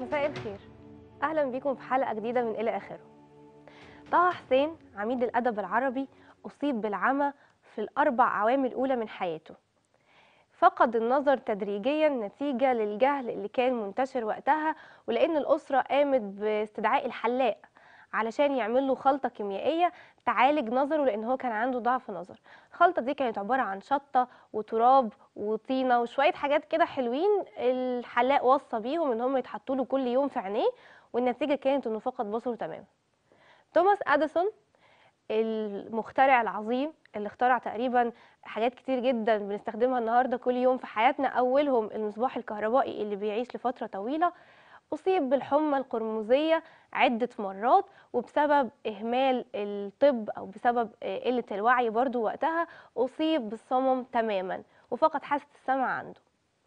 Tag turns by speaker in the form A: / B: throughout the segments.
A: مساء الخير اهلا بيكم في حلقه جديده من الى اخره طه حسين عميد الادب العربي اصيب بالعمى في الاربع عوام الاولى من حياته فقد النظر تدريجيا نتيجه للجهل اللي كان منتشر وقتها ولان الاسره قامت باستدعاء الحلاق علشان يعمل له خلطه كيميائيه تعالج نظره لان هو كان عنده ضعف نظر الخلطه دي كانت عباره عن شطه وتراب وطينه وشويه حاجات كده حلوين الحلاق وصى بيهم ان هم يتحطوا له كل يوم في عينيه والنتيجه كانت انه فقد بصره تماما توماس اديسون المخترع العظيم اللي اخترع تقريبا حاجات كتير جدا بنستخدمها النهارده كل يوم في حياتنا اولهم المصباح الكهربائي اللي بيعيش لفتره طويله أصيب بالحمى القرمزية عدة مرات وبسبب إهمال الطب أو بسبب قلة الوعي برضو وقتها أصيب بالصمم تماما وفقد حاسة السمع عنده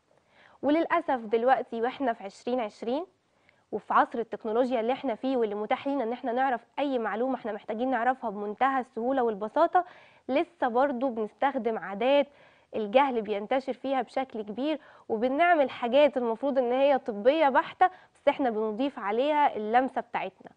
A: وللأسف دلوقتي وإحنا في 2020 وفي عصر التكنولوجيا اللي احنا فيه واللي متاح لينا ان احنا نعرف اي معلومه احنا محتاجين نعرفها بمنتهى السهوله والبساطه لسه برضو بنستخدم عادات الجهل بينتشر فيها بشكل كبير وبنعمل حاجات المفروض ان هي طبيه بحته بس احنا بنضيف عليها اللمسه بتاعتنا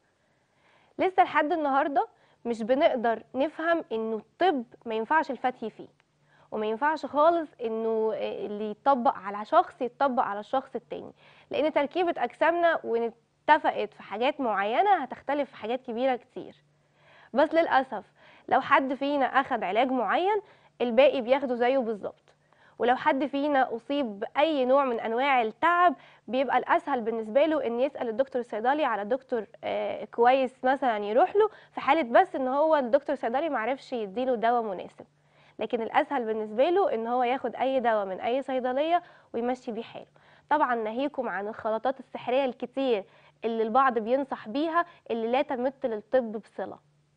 A: لسه لحد النهارده مش بنقدر نفهم انه الطب ما ينفعش الفتي فيه وما ينفعش خالص انه اللي يتطبق على شخص يتطبق على الشخص التاني لان تركيبه اجسامنا وان اتفقت في حاجات معينه هتختلف في حاجات كبيره كتير بس للاسف لو حد فينا اخد علاج معين الباقي بياخده زيه بالظبط ولو حد فينا اصيب باي نوع من انواع التعب بيبقى الاسهل بالنسبه له ان يسال الدكتور الصيدلي على دكتور آه كويس مثلا يروح له في حاله بس ان هو الدكتور الصيدلي معرفش يديله دواء مناسب لكن الاسهل بالنسبه له ان هو ياخد اي دواء من اي صيدليه ويمشي بيه حاله طبعا ناهيكم عن الخلطات السحريه الكتير اللي البعض بينصح بيها اللي لا تمت للطب بصله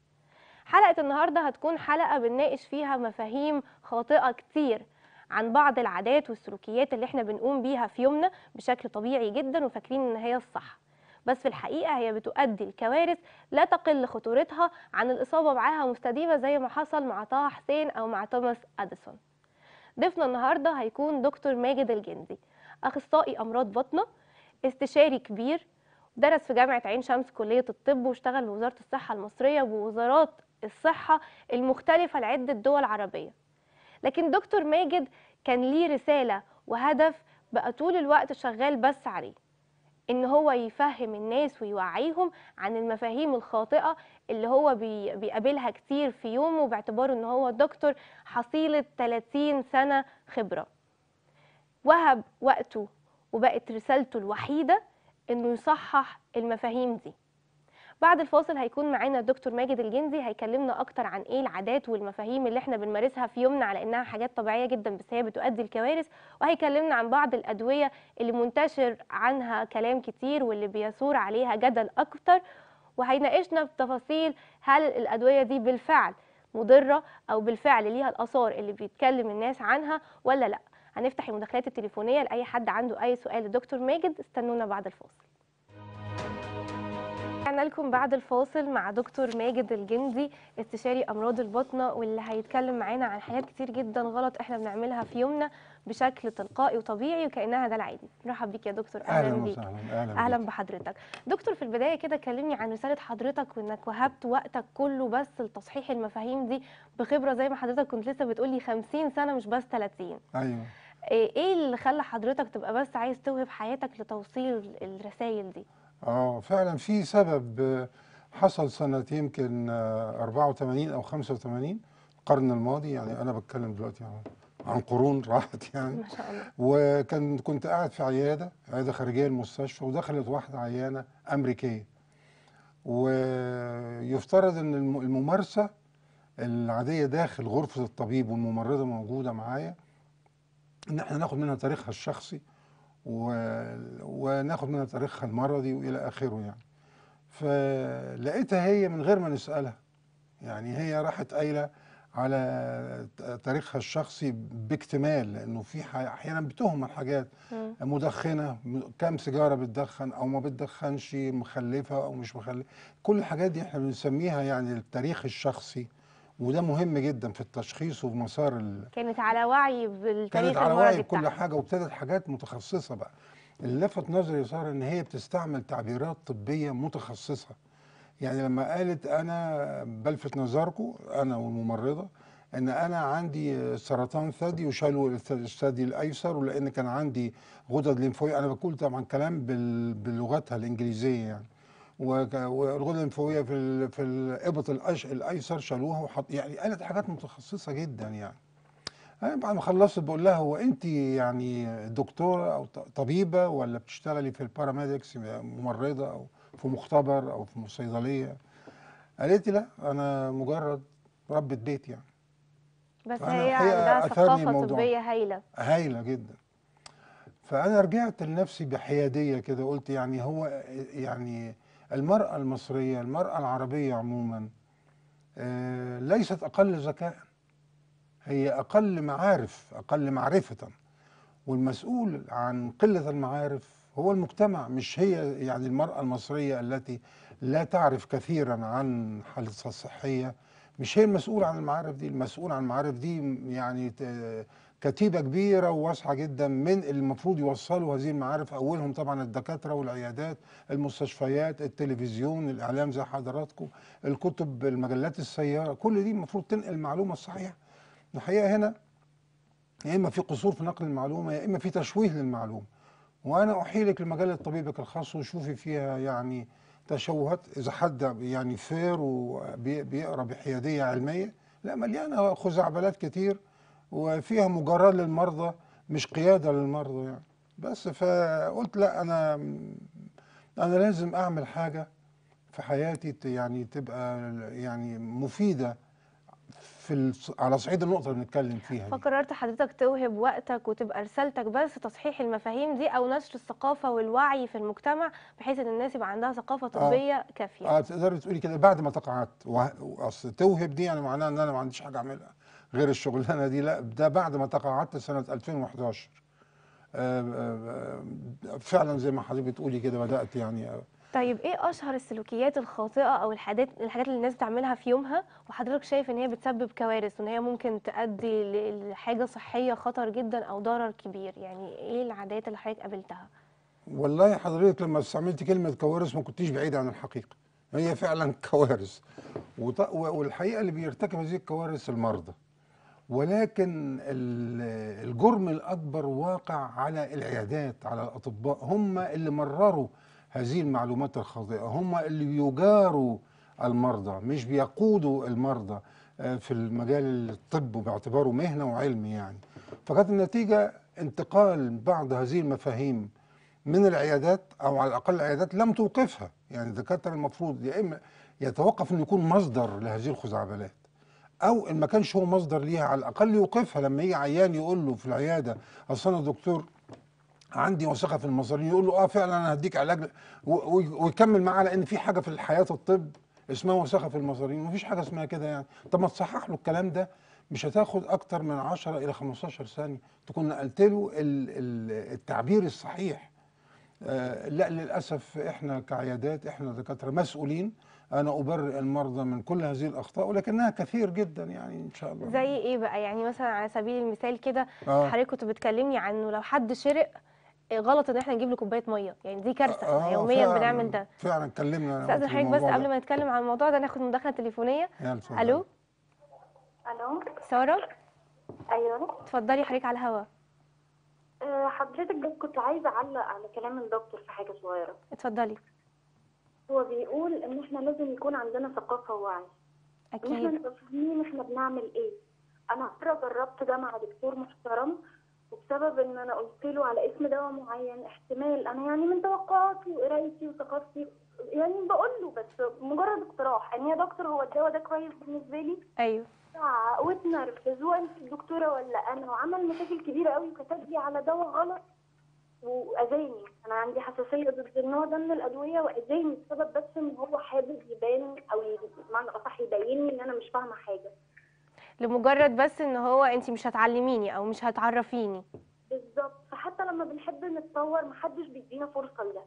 A: حلقه النهارده هتكون حلقه بنناقش فيها مفاهيم خاطئه كتير عن بعض العادات والسلوكيات اللي احنا بنقوم بيها في يومنا بشكل طبيعي جدا وفاكرين ان هي الصح بس في الحقيقه هي بتؤدي لكوارث لا تقل خطورتها عن الاصابه بعاهه مستديمه زي ما حصل مع طه حسين او مع توماس اديسون ضيفنا النهارده هيكون دكتور ماجد الجندي اخصائي امراض بطنه استشاري كبير درس في جامعه عين شمس كليه الطب واشتغل بوزاره الصحه المصريه ووزارات الصحه المختلفه لعده دول عربيه لكن دكتور ماجد كان ليه رسالة وهدف بقى طول الوقت شغال بس عليه إن هو يفهم الناس ويوعيهم عن المفاهيم الخاطئة اللي هو بي بيقابلها كتير في يومه باعتباره إن هو دكتور حصيلة 30 سنة خبرة وهب وقته وبقت رسالته الوحيدة إنه يصحح المفاهيم دي بعد الفاصل هيكون معانا الدكتور ماجد الجندي هيكلمنا اكتر عن ايه العادات والمفاهيم اللي احنا بنمارسها في يومنا على انها حاجات طبيعيه جدا بس هي بتؤدي لكوارث وهيكلمنا عن بعض الادويه اللي منتشر عنها كلام كتير واللي بيثور عليها جدل اكتر وهيناقشنا بتفاصيل هل الادويه دي بالفعل مضره او بالفعل ليها الاثار اللي بيتكلم الناس عنها ولا لا هنفتح المداخلات التليفونيه لاي حد عنده اي سؤال لدكتور ماجد استنونا بعد الفاصل رجعنا لكم بعد الفاصل مع دكتور ماجد الجندي استشاري امراض البطنه واللي هيتكلم معانا عن حاجات كتير جدا غلط احنا بنعملها في يومنا بشكل تلقائي وطبيعي وكانها ده العادي نرحب بيك يا دكتور
B: اهلا
A: بيك
B: وسهلا اهلا,
A: اهلا
B: بيك.
A: بحضرتك دكتور في البدايه كده كلمني عن رساله حضرتك وانك وهبت وقتك كله بس لتصحيح المفاهيم دي بخبره زي ما حضرتك كنت لسه بتقولي 50 سنه مش بس 30
B: ايوه
A: ايه اللي خلى حضرتك تبقى بس عايز توهب حياتك لتوصيل الرسائل دي
B: اه فعلا في سبب آه، حصل سنة يمكن آه، 84 او 85 القرن الماضي يعني انا بتكلم دلوقتي عن عن قرون راحت يعني
A: ما شاء الله
B: وكان كنت قاعد في عياده عياده خارجيه المستشفى ودخلت واحده عيانه امريكيه ويفترض ان الم- الممارسه العاديه داخل غرفه الطبيب والممرضه موجوده معايا ان احنا ناخد منها تاريخها الشخصي و... وناخد منها تاريخها المرضي والى اخره يعني فلقيتها هي من غير ما نسالها يعني هي راحت قايله على ت- تاريخها الشخصي باكتمال لانه في ح- احيانا بتهم الحاجات
A: مم.
B: مدخنه م- كام سيجاره بتدخن او ما بتدخنش مخلفه او مش مخلفه كل الحاجات دي احنا بنسميها يعني التاريخ الشخصي وده مهم جدا في التشخيص وفي مسار ال...
A: كانت على وعي بالتاريخ
B: كانت على
A: المرضي
B: وعي بكل
A: بتاعها
B: حاجه وابتدت حاجات متخصصه بقى اللي لفت نظري يا ساره ان هي بتستعمل تعبيرات طبيه متخصصه يعني لما قالت انا بلفت نظركم انا والممرضه ان انا عندي سرطان ثدي وشالوا الث- الثدي الايسر ولان كان عندي غدد ليمفاويه انا بقول طبعا كلام بال- بلغتها الانجليزيه يعني وك- والغدد الليمفاويه في ال- في الابط الأش- الايسر شالوها وحط يعني قالت حاجات متخصصه جدا يعني انا بعد ما خلصت بقول لها هو انت يعني دكتوره او ط- طبيبه ولا بتشتغلي في الباراميدكس ممرضه او في مختبر او في صيدليه قالت لي لا انا مجرد ربة بيت يعني
A: بس
B: أنا
A: هي
B: الحقيقة
A: عندها
B: أثارني
A: ثقافة
B: الموضوع.
A: طبية هايلة
B: هايله جدا فانا رجعت لنفسي بحياديه كده قلت يعني هو يعني المراه المصريه المراه العربيه عموما آه، ليست اقل ذكاء هي اقل معارف اقل معرفه والمسؤول عن قله المعارف هو المجتمع مش هي يعني المراه المصريه التي لا تعرف كثيرا عن حالتها الصحيه مش هي المسؤول عن المعارف دي المسؤول عن المعارف دي يعني ت- كتيبه كبيره وواسعه جدا من اللي المفروض يوصلوا هذه المعارف اولهم طبعا الدكاتره والعيادات المستشفيات التلفزيون الاعلام زي حضراتكم الكتب المجلات السياره كل دي المفروض تنقل المعلومه الصحيحه الحقيقه هنا يا اما في قصور في نقل المعلومه يا اما في تشويه للمعلومه وانا احيلك لمجله طبيبك الخاص وشوفي فيها يعني تشوهات اذا حد يعني فير وبيقرا بحياديه علميه لا مليانه خزعبلات كتير وفيها مجاراه للمرضى مش قياده للمرضى يعني بس فقلت لا انا انا لازم اعمل حاجه في حياتي ت- يعني تبقى يعني مفيده في الص- على صعيد النقطه اللي بنتكلم فيها دي.
A: فقررت حضرتك توهب وقتك وتبقى رسالتك بس تصحيح المفاهيم دي او نشر الثقافة والوعي في المجتمع بحيث ان الناس يبقى عندها ثقافة طبية كافية
B: اه تقدري تقولي كده بعد ما تقاعدت وه- واصل توهب دي يعني معناها ان انا ما عنديش حاجه اعملها غير الشغلانه دي لا ده بعد ما تقاعدت سنه 2011 آه، آه، آه، فعلا زي ما حضرتك بتقولي كده بدات يعني آه،
A: طيب ايه اشهر السلوكيات الخاطئة او الحاجات الحاجات اللي الناس بتعملها في يومها وحضرتك شايف ان هي بتسبب كوارث وان هي ممكن تؤدي ل- لحاجة صحية خطر جدا او ضرر كبير يعني ايه العادات اللي حضرتك قابلتها
B: والله حضرتك لما استعملت كلمه كوارث ما كنتيش بعيد عن الحقيقه هي فعلا كوارث وط- والحقيقه اللي بيرتكب هذه الكوارث المرضى ولكن ال- الجرم الاكبر واقع على العيادات على الاطباء هم اللي مرروا هذه المعلومات الخاطئه هم اللي بيجاروا المرضى مش بيقودوا المرضى آه، في المجال الطب باعتباره مهنه وعلم يعني فكانت النتيجه انتقال بعض هذه المفاهيم من العيادات او على الاقل العيادات لم توقفها يعني الدكاتره المفروض يا اما يتوقف انه يكون مصدر لهذه الخزعبلات او ان ما كانش هو مصدر ليها على الاقل يوقفها لما يجي عيان يقول له في العياده اصل انا دكتور عندي وثيقه في المصارين يقول له اه فعلا انا هديك علاج و- و- ويكمل معاه لان في حاجه في الحياه الطب اسمها وثيقه في المصارين مفيش حاجه اسمها كده يعني طب ما تصحح له الكلام ده مش هتاخد اكتر من 10 الى 15 ثانيه تكون نقلت له ال- ال- التعبير الصحيح آه، لا للاسف احنا كعيادات احنا دكاتره مسؤولين انا ابرئ المرضى من كل هذه الاخطاء ولكنها كثير جدا يعني ان شاء الله
A: زي ايه بقى يعني مثلا على سبيل المثال كده
B: آه.
A: حضرتك كنت بتكلمني عنه لو حد شرق إيه غلط ان احنا نجيب له كوبايه ميه يعني دي كارثه
B: آه،
A: احنا يوميا
B: فعلاً-
A: بنعمل ده
B: فعلا اتكلمنا
A: استاذن
B: في
A: حضرتك بس
B: الموضوع
A: قبل
B: ده.
A: ما نتكلم عن الموضوع ده ناخد مداخله تليفونيه
B: يلا اتفضل.
A: الو
C: الو
A: ساره
C: ايوه
A: اتفضلي حضرتك على الهوا
C: أه حضرتك بس كنت عايزه اعلق على كلام الدكتور في حاجه صغيره
A: اتفضلي
C: هو بيقول ان احنا لازم يكون عندنا ثقافه ووعي ان احنا
A: اكيد
C: نبقى فاهمين احنا بنعمل ايه انا مره جربت ده مع دكتور محترم وبسبب ان انا قلت له على اسم دواء معين احتمال انا يعني من توقعاتي وقرايتي وثقافتي يعني بقول له بس مجرد اقتراح يعني يا دكتور هو الدواء ده كويس بالنسبه لي
A: ايوه
C: واتنرفز وانت الدكتوره ولا انا وعمل مشاكل كبيره قوي وكتب لي على دواء غلط واذاني انا عندي حساسيه ضد النوع ده من الادويه واذاني بسبب بس ان هو حابب يبان او ي- بمعنى اصح يبين لي ان انا مش فاهمه حاجه
A: لمجرد بس ان هو انت مش هتعلميني او مش هتعرفيني
C: بالظبط فحتى لما بنحب نتطور محدش بيدينا فرصه لده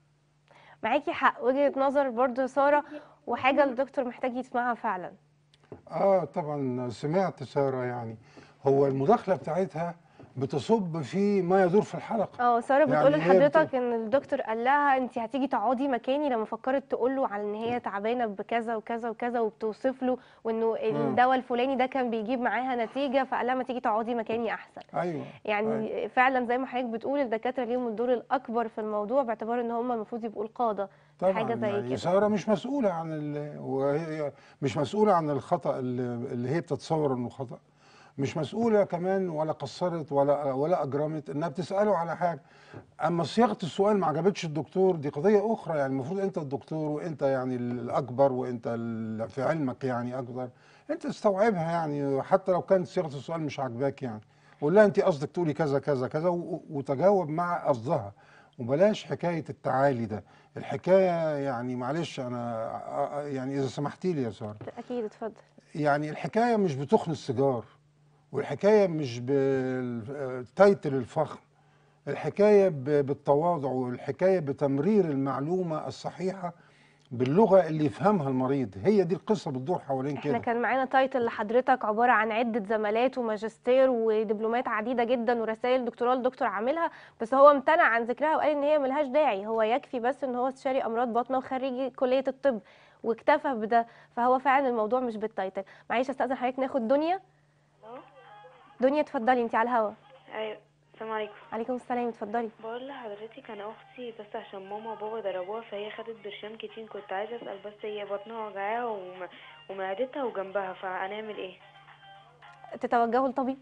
A: معاكي حق وجهه نظر برضو يا ساره وحاجه الدكتور محتاج يسمعها فعلا
B: اه طبعا سمعت ساره يعني هو المداخله بتاعتها بتصب في ما يدور في الحلقه
A: اه ساره بتقول
B: يعني هي بت-
A: لحضرتك ان الدكتور قال لها انت هتيجي تقعدي مكاني لما فكرت تقول له على ان هي تعبانه بكذا وكذا وكذا وبتوصف له وانه الدواء الفلاني ده كان بيجيب معاها نتيجه فقال لها ما تيجي تقعدي مكاني احسن
B: ايوه
A: يعني فعلا زي ما حضرتك بتقول الدكاتره ليهم الدور الاكبر في الموضوع باعتبار ان هم المفروض يبقوا القاده في
B: طبعا
A: حاجه زي
B: يعني
A: كده
B: ساره مش مسؤوله عن ال... وهي مش مسؤوله عن الخطا اللي, اللي هي بتتصور انه خطا مش مسؤوله كمان ولا قصرت ولا ولا اجرمت انها بتساله على حاجه اما صياغه السؤال ما عجبتش الدكتور دي قضيه اخرى يعني المفروض انت الدكتور وانت يعني الاكبر وانت ال- في علمك يعني اكبر انت تستوعبها يعني حتى لو كانت صياغه السؤال مش عاجباك يعني قول لها انت قصدك تقولي كذا كذا كذا و- وتجاوب مع قصدها وبلاش حكايه التعالي ده الحكايه يعني معلش انا آه، آه، يعني اذا سمحتي لي يا ساره
A: اكيد اتفضل
B: يعني الحكايه مش بتخن السيجار والحكايه مش بالتايتل الفخم الحكايه ب- بالتواضع والحكايه بتمرير المعلومه الصحيحه باللغه اللي يفهمها المريض هي دي القصه بتدور حوالين
A: احنا
B: كده
A: كان معانا تايتل لحضرتك عباره عن عده زمالات وماجستير ودبلومات عديده جدا ورسائل دكتوراه الدكتور عاملها بس هو امتنع عن ذكرها وقال ان هي ملهاش داعي هو يكفي بس ان هو استشاري امراض باطنه وخريج كليه الطب واكتفى بده فهو فعلا الموضوع مش بالتايتل معلش استاذن حضرتك ناخد دنيا
D: الو
A: دنيا اتفضلي انت على الهوا
D: ايوه السلام عليكم
A: عليكم السلام اتفضلي
D: بقول لحضرتك انا اختي بس عشان ماما وبابا ضربوها فهي خدت برشام كتير كنت عايزه اسال بس هي بطنها وجعاها وم... ومعدتها وجنبها فهنعمل ايه
A: تتوجهوا لطبيب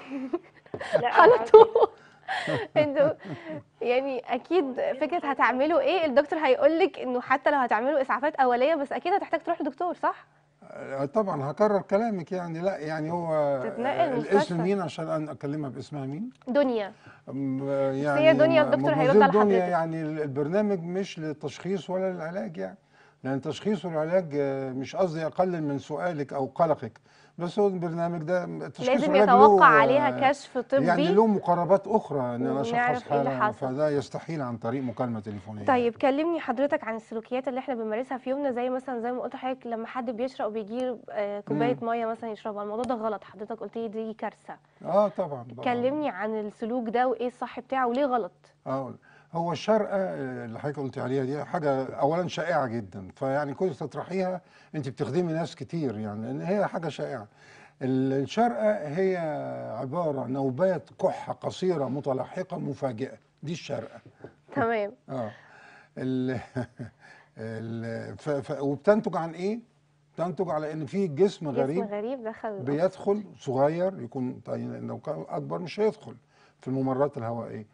D: لا
A: على
D: أنا عاوزة-
A: طول انتوا يعني اكيد فكره هتعملوا ايه الدكتور هيقول لك انه حتى لو هتعملوا اسعافات اوليه بس اكيد هتحتاج تروح لدكتور صح
B: آه، طبعا هكرر كلامك يعني لا يعني هو
A: تتنقل
B: آه،
A: مستشفى.
B: الاسم مين عشان أنا اكلمها باسمها مين
A: دنيا
B: أم، يعني
A: هي دنيا
B: م-
A: الدكتور
B: مدموزيل
A: هيرد على
B: دنيا
A: حضرتك.
B: يعني ال- البرنامج مش للتشخيص ولا للعلاج يعني لان التشخيص والعلاج آه، مش قصدي اقلل من سؤالك او قلقك بس هو البرنامج ده التشخيص
A: لازم
B: والعلاج
A: يتوقع
B: له،
A: عليها
B: آه،
A: كشف طبي
B: يعني له مقاربات اخرى ان انا
A: ونعرف
B: اشخص
A: إيه اللي
B: حاله
A: حصل.
B: فده يستحيل عن طريق مكالمه تليفونيه
A: طيب كلمني حضرتك عن السلوكيات اللي احنا بنمارسها في يومنا زي مثلا زي ما قلت لحضرتك لما حد بيشرب وبيجيب آه، كوبايه ميه مثلا يشربها الموضوع ده غلط حضرتك قلت لي دي كارثه
B: اه طبعا طبعاً.
A: كلمني عن السلوك ده وايه الصح بتاعه وليه غلط
B: اه هو الشرقة آه، اللي حضرتك قلت عليها دي حاجة أولا شائعة جدا فيعني كل تطرحيها أنت بتخدمي ناس كتير يعني لأن هي حاجة شائعة ال- الشرقة هي عبارة نوبات كحة قصيرة متلاحقة مفاجئة دي الشرقة
A: تمام
B: اه ال ال ف ف وبتنتج عن إيه؟ بتنتج على إن في جسم
A: جسم
B: غريب
A: غريب دخل
B: بيدخل صغير يكون طيب لو كان اكبر مش هيدخل في الممرات الهوائيه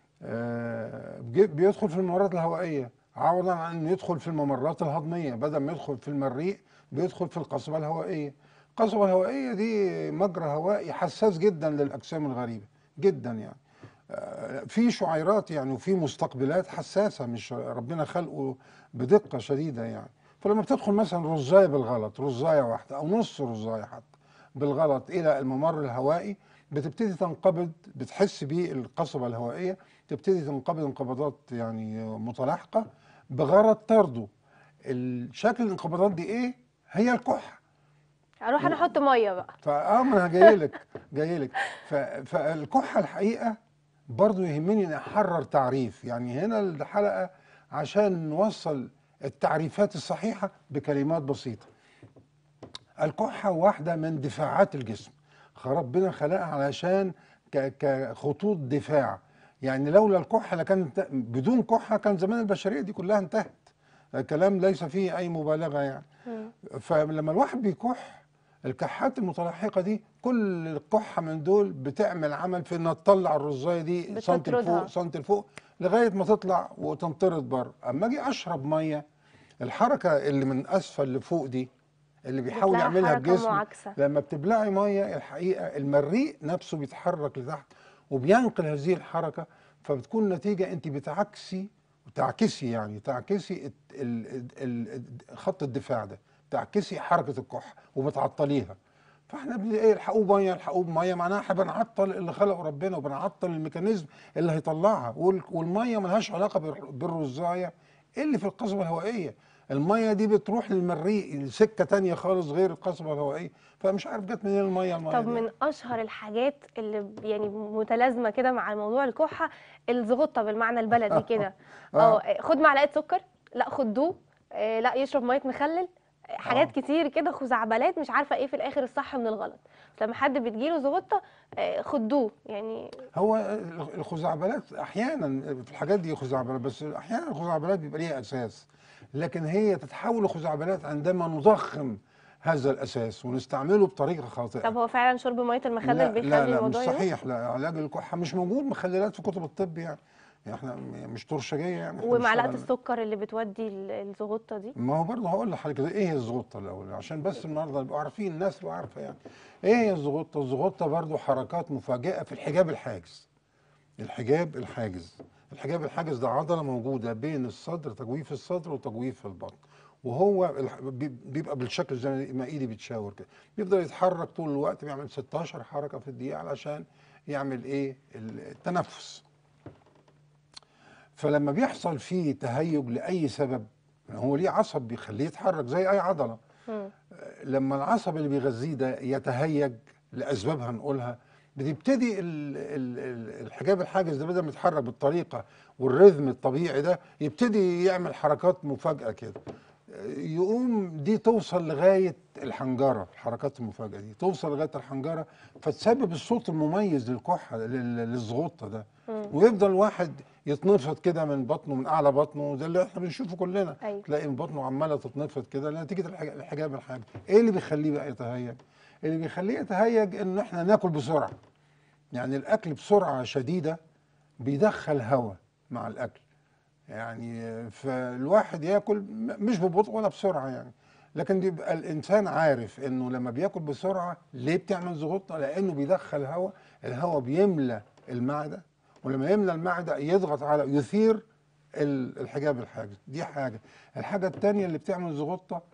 B: آه، بي- بيدخل في الممرات الهوائيه عوضا عن انه يدخل في الممرات الهضميه بدل ما يدخل في المريء بيدخل في القصبه الهوائيه القصبه الهوائيه دي مجرى هوائي حساس جدا للاجسام الغريبه جدا يعني آه، في شعيرات يعني وفي مستقبلات حساسه مش ربنا خلقه بدقه شديده يعني فلما بتدخل مثلا رزايه بالغلط رزايه واحده او نص رزايه حتى بالغلط الى الممر الهوائي بتبتدي تنقبض بتحس بيه القصبه الهوائيه تبتدي تنقبض انقباضات يعني متلاحقه بغرض طرده الشكل الانقباضات دي ايه؟ هي الكحه
A: اروح انا احط ميه بقى
B: فاه ما انا جاي لك جاي لك ف- فالكحه الحقيقه برضو يهمني ان احرر تعريف يعني هنا الحلقه عشان نوصل التعريفات الصحيحه بكلمات بسيطه الكحه واحده من دفاعات الجسم ربنا خلقها علشان ك- كخطوط دفاع يعني لولا الكحه لكانت بدون كحه كان زمان البشريه دي كلها انتهت كلام ليس فيه اي مبالغه يعني فلما الواحد بيكح الكحات المتلاحقه دي كل كحه من دول بتعمل عمل في انها تطلع الرزايه دي سنتي
A: بتطردها.
B: لفوق سنتي لفوق لغايه ما تطلع وتنطرد بره اما اجي اشرب ميه الحركه اللي من اسفل لفوق دي اللي بيحاول
A: بتلاقي
B: يعملها
A: حركة
B: الجسم
A: معاكسة.
B: لما بتبلعي ميه الحقيقه المريء نفسه بيتحرك لتحت وبينقل هذه الحركه فبتكون نتيجه انت بتعكسي تعكسي يعني تعكسي الت- ال- ال- ال- خط الدفاع ده تعكسي حركه الكحه وبتعطليها فاحنا بن- ايه الحقوه ميه الحقوه بميه معناها احنا بنعطل اللي خلقه ربنا وبنعطل الميكانيزم اللي هيطلعها وال- والميه ملهاش علاقه بال- بالرزايه اللي في القصبه الهوائيه الميه دي بتروح للمريء سكه تانية خالص غير القصبه الهوائيه فمش عارف جت منين الميه الميه
A: طب
B: دي.
A: من اشهر الحاجات اللي ب- يعني متلازمه كده مع موضوع الكحه الزغطه بالمعنى البلدي كده
B: آه.
A: اه خد معلقه سكر لا خد دوب آه، لا يشرب ميه مخلل آه، حاجات
B: آه.
A: كتير كده خزعبلات مش عارفه ايه في الاخر الصح من الغلط لما حد بتجيله زغطه آه، خد دوب يعني
B: هو الخزعبلات احيانا في الحاجات دي خزعبلات بس احيانا الخزعبلات بيبقى ليها اساس لكن هي تتحول لخزعبلات عندما نضخم هذا الاساس ونستعمله بطريقه خاطئه
A: طب هو فعلا شرب ميه المخلل
B: لا
A: بيخلي
B: لا لا مش
A: الموضوع يروح؟
B: صحيح لا علاج الكحه مش موجود مخللات في كتب الطب يعني يعني احنا مش ترشجيه يعني إحنا
A: ومعلقه
B: بنشتغل-
A: السكر اللي بتودي ال- الزغطه دي
B: ما هو برضه هقول لحضرتك ايه هي الزغطه الاول عشان بس النهارده يبقوا عارفين الناس تبقى عارفه يعني ايه هي الزغطه الزغطه برضه حركات مفاجئه في الحجاب الحاجز الحجاب الحاجز الحجاب الحاجز ده عضله موجوده بين الصدر تجويف الصدر وتجويف البطن وهو الح- بي- بيبقى بالشكل زي ما ايدي بتشاور كده بيفضل يتحرك طول الوقت بيعمل 16 حركه في الدقيقه علشان يعمل ايه التنفس فلما بيحصل فيه تهيج لاي سبب هو ليه عصب بيخليه يتحرك زي اي عضله
A: مم.
B: لما العصب اللي بيغذيه ده يتهيج لاسباب هنقولها بتبتدي ال- ال- ال- الحجاب الحاجز ده بدل ما يتحرك بالطريقه والريتم الطبيعي ده يبتدي يعمل حركات مفاجاه كده يقوم دي توصل لغايه الحنجره الحركات المفاجئه دي توصل لغايه الحنجره فتسبب الصوت المميز للكحه لل- للزغطه ده
A: مم.
B: ويفضل واحد يتنفض كده من بطنه من اعلى بطنه ده اللي احنا بنشوفه كلنا
A: أيوة.
B: تلاقي من بطنه عماله تتنفض كده نتيجه الحج- الحجاب الحاجز ايه اللي بيخليه بقى يتهيج اللي بيخليه يتهيج ان احنا ناكل بسرعه يعني الاكل بسرعه شديده بيدخل هواء مع الاكل يعني فالواحد ياكل م- مش ببطء ولا بسرعه يعني لكن بيبقى الانسان عارف انه لما بياكل بسرعه ليه بتعمل زغطه لانه بيدخل هواء الهواء بيملى المعده ولما يملى المعده يضغط على يثير ال- الحجاب الحاجز دي حاجه الحاجه الثانيه اللي بتعمل زغطه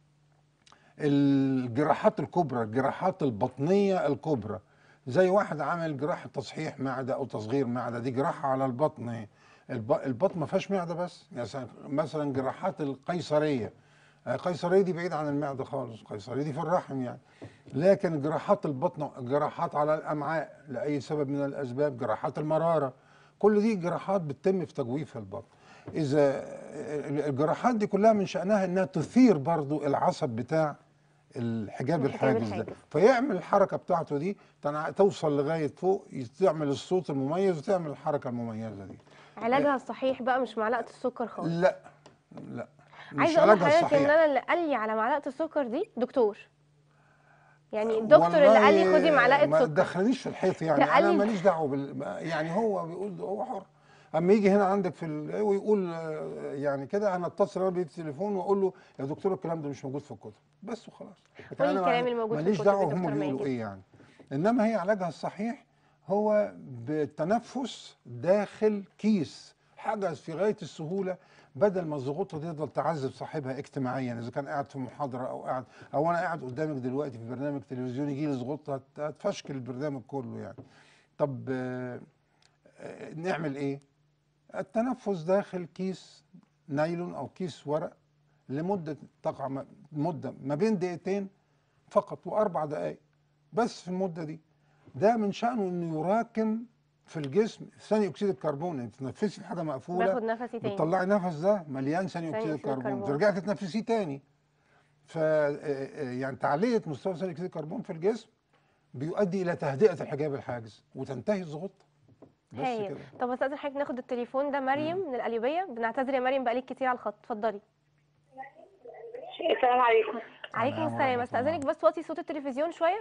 B: الجراحات الكبرى الجراحات البطنيه الكبرى زي واحد عامل جراحه تصحيح معده او تصغير معده دي جراحه على البطن الب- البطن ما فيهاش معده بس يعني مثلا جراحات القيصريه القيصريه دي بعيد عن المعده خالص القيصريه دي في الرحم يعني لكن جراحات البطن جراحات على الامعاء لاي سبب من الاسباب جراحات المراره كل دي جراحات بتتم في تجويف البطن اذا الجراحات دي كلها من شانها انها تثير برضو العصب بتاع الحجاب
A: الحجاب
B: الحاجز ده
A: الحاجز.
B: فيعمل الحركه بتاعته دي تنع- توصل لغايه فوق تعمل الصوت المميز وتعمل الحركه المميزه دي
A: علاجها الصحيح بقى مش معلقه السكر خالص
B: لا لا مش
A: عايزه اقول
B: علاجها
A: لحضرتك ان
B: الصحيح
A: انا اللي قال لي على معلقه السكر دي دكتور يعني الدكتور اللي قال لي خدي معلقه
B: ما
A: سكر
B: تدخلنيش في الحيط يعني
A: لا، قال
B: انا
A: لي-
B: ماليش دعوه بال يعني هو بيقول هو حر اما يجي هنا عندك في ال... ويقول آه، يعني كده انا اتصل انا بالتليفون واقول له يا دكتور الكلام ده مش موجود في الكتب بس وخلاص لكن
A: قولي
B: أنا
A: الكلام
B: ما-
A: اللي موجود في
B: ماليش
A: الكتب يا
B: دعوه هم
A: دكتور
B: بيقولوا
A: ماجد.
B: ايه يعني انما هي علاجها الصحيح هو بالتنفس داخل كيس حاجه في غايه السهوله بدل ما الزغوطه دي تفضل تعذب صاحبها اجتماعيا اذا كان قاعد في محاضره او قاعد او انا قاعد قدامك دلوقتي في برنامج تلفزيوني يجي لي زغوطه هت- هتفشكل البرنامج كله يعني طب آه، آه، نعمل ايه التنفس داخل كيس نايلون او كيس ورق لمده تقع م- مده ما بين دقيقتين فقط واربع دقائق بس في المده دي ده من شانه انه يراكم في الجسم ثاني اكسيد الكربون انت تتنفسي في حاجه مقفوله
A: باخد نفسي تاني
B: بتطلعي نفس ده مليان ثاني
A: ثاني
B: اكسيد
A: أكسيد
B: الكربون
A: الكربون.
B: ترجعي تتنفسيه تاني ف آه، آه، يعني تعليه مستوى ثاني اكسيد الكربون في الجسم بيؤدي الى تهدئه الحجاب الحاجز وتنتهي الزغطه بس
A: هايل
B: كده
A: طب استاذن حضرتك ناخد التليفون ده مريم من القليوبيه بنعتذر يا مريم بقالك كتير على الخط اتفضلي
C: السلام عليكم
A: عليكم
B: ورحمة
A: السلام
B: الله.
A: استاذنك بس وطي صوت التلفزيون شويه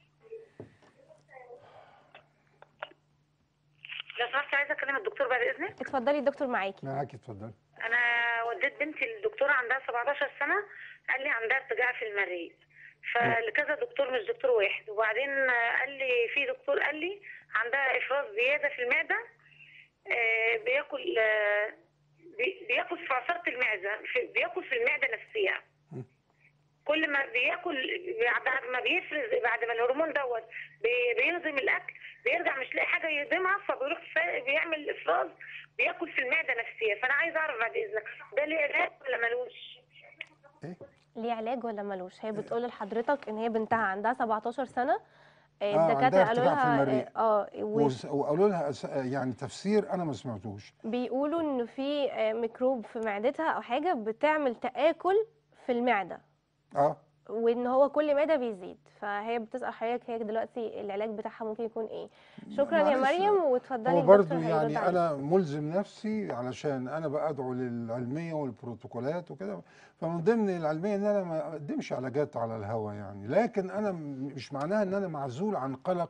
E: لو سمحت عايزه اكلم الدكتور بعد اذنك
A: اتفضلي الدكتور معاكي
B: معاكي اتفضلي
E: انا وديت بنتي للدكتور عندها 17 سنه قال لي عندها ارتجاع في المريء فلكذا دكتور مش دكتور واحد وبعدين آه، قال لي في دكتور قال لي عندها افراز زياده في المعده آه، بياكل آه، بي- بياكل في عصاره المعده في- بياكل في المعده نفسها كل ما بياكل بعد ما بيفرز بعد ما الهرمون دوت بي- بيهضم الاكل بيرجع مش لاقي حاجه يهضمها فبيروح فا- بيعمل افراز بياكل في المعده نفسها فانا عايزه اعرف بعد اذنك ده ليه علاج ولا ملوش؟
B: ايه
A: ليه علاج ولا ملوش هي بتقول لحضرتك ان هي بنتها عندها 17 سنه آه،
B: آه،
A: الدكاتره
B: عندها
A: قالوا
B: ارتجاع في
A: لها
B: المريء.
A: اه و-
B: وس- وقالوا لها أس- يعني تفسير انا ما سمعتوش
A: بيقولوا ان في آه، ميكروب في معدتها او حاجه بتعمل تآكل في المعده
B: اه
A: وان هو كل مدى بيزيد فهي بتسأل حضرتك هي دلوقتي العلاج بتاعها ممكن يكون ايه شكرا يا
B: معلش،
A: مريم واتفضلي
B: هو
A: الدكتور
B: برضو
A: هيرد
B: يعني
A: عليك.
B: انا ملزم نفسي علشان انا بدعو للعلميه والبروتوكولات وكده فمن ضمن العلميه ان انا ما اقدمش علاجات على الهوا يعني لكن انا م- مش معناها ان انا معزول عن قلق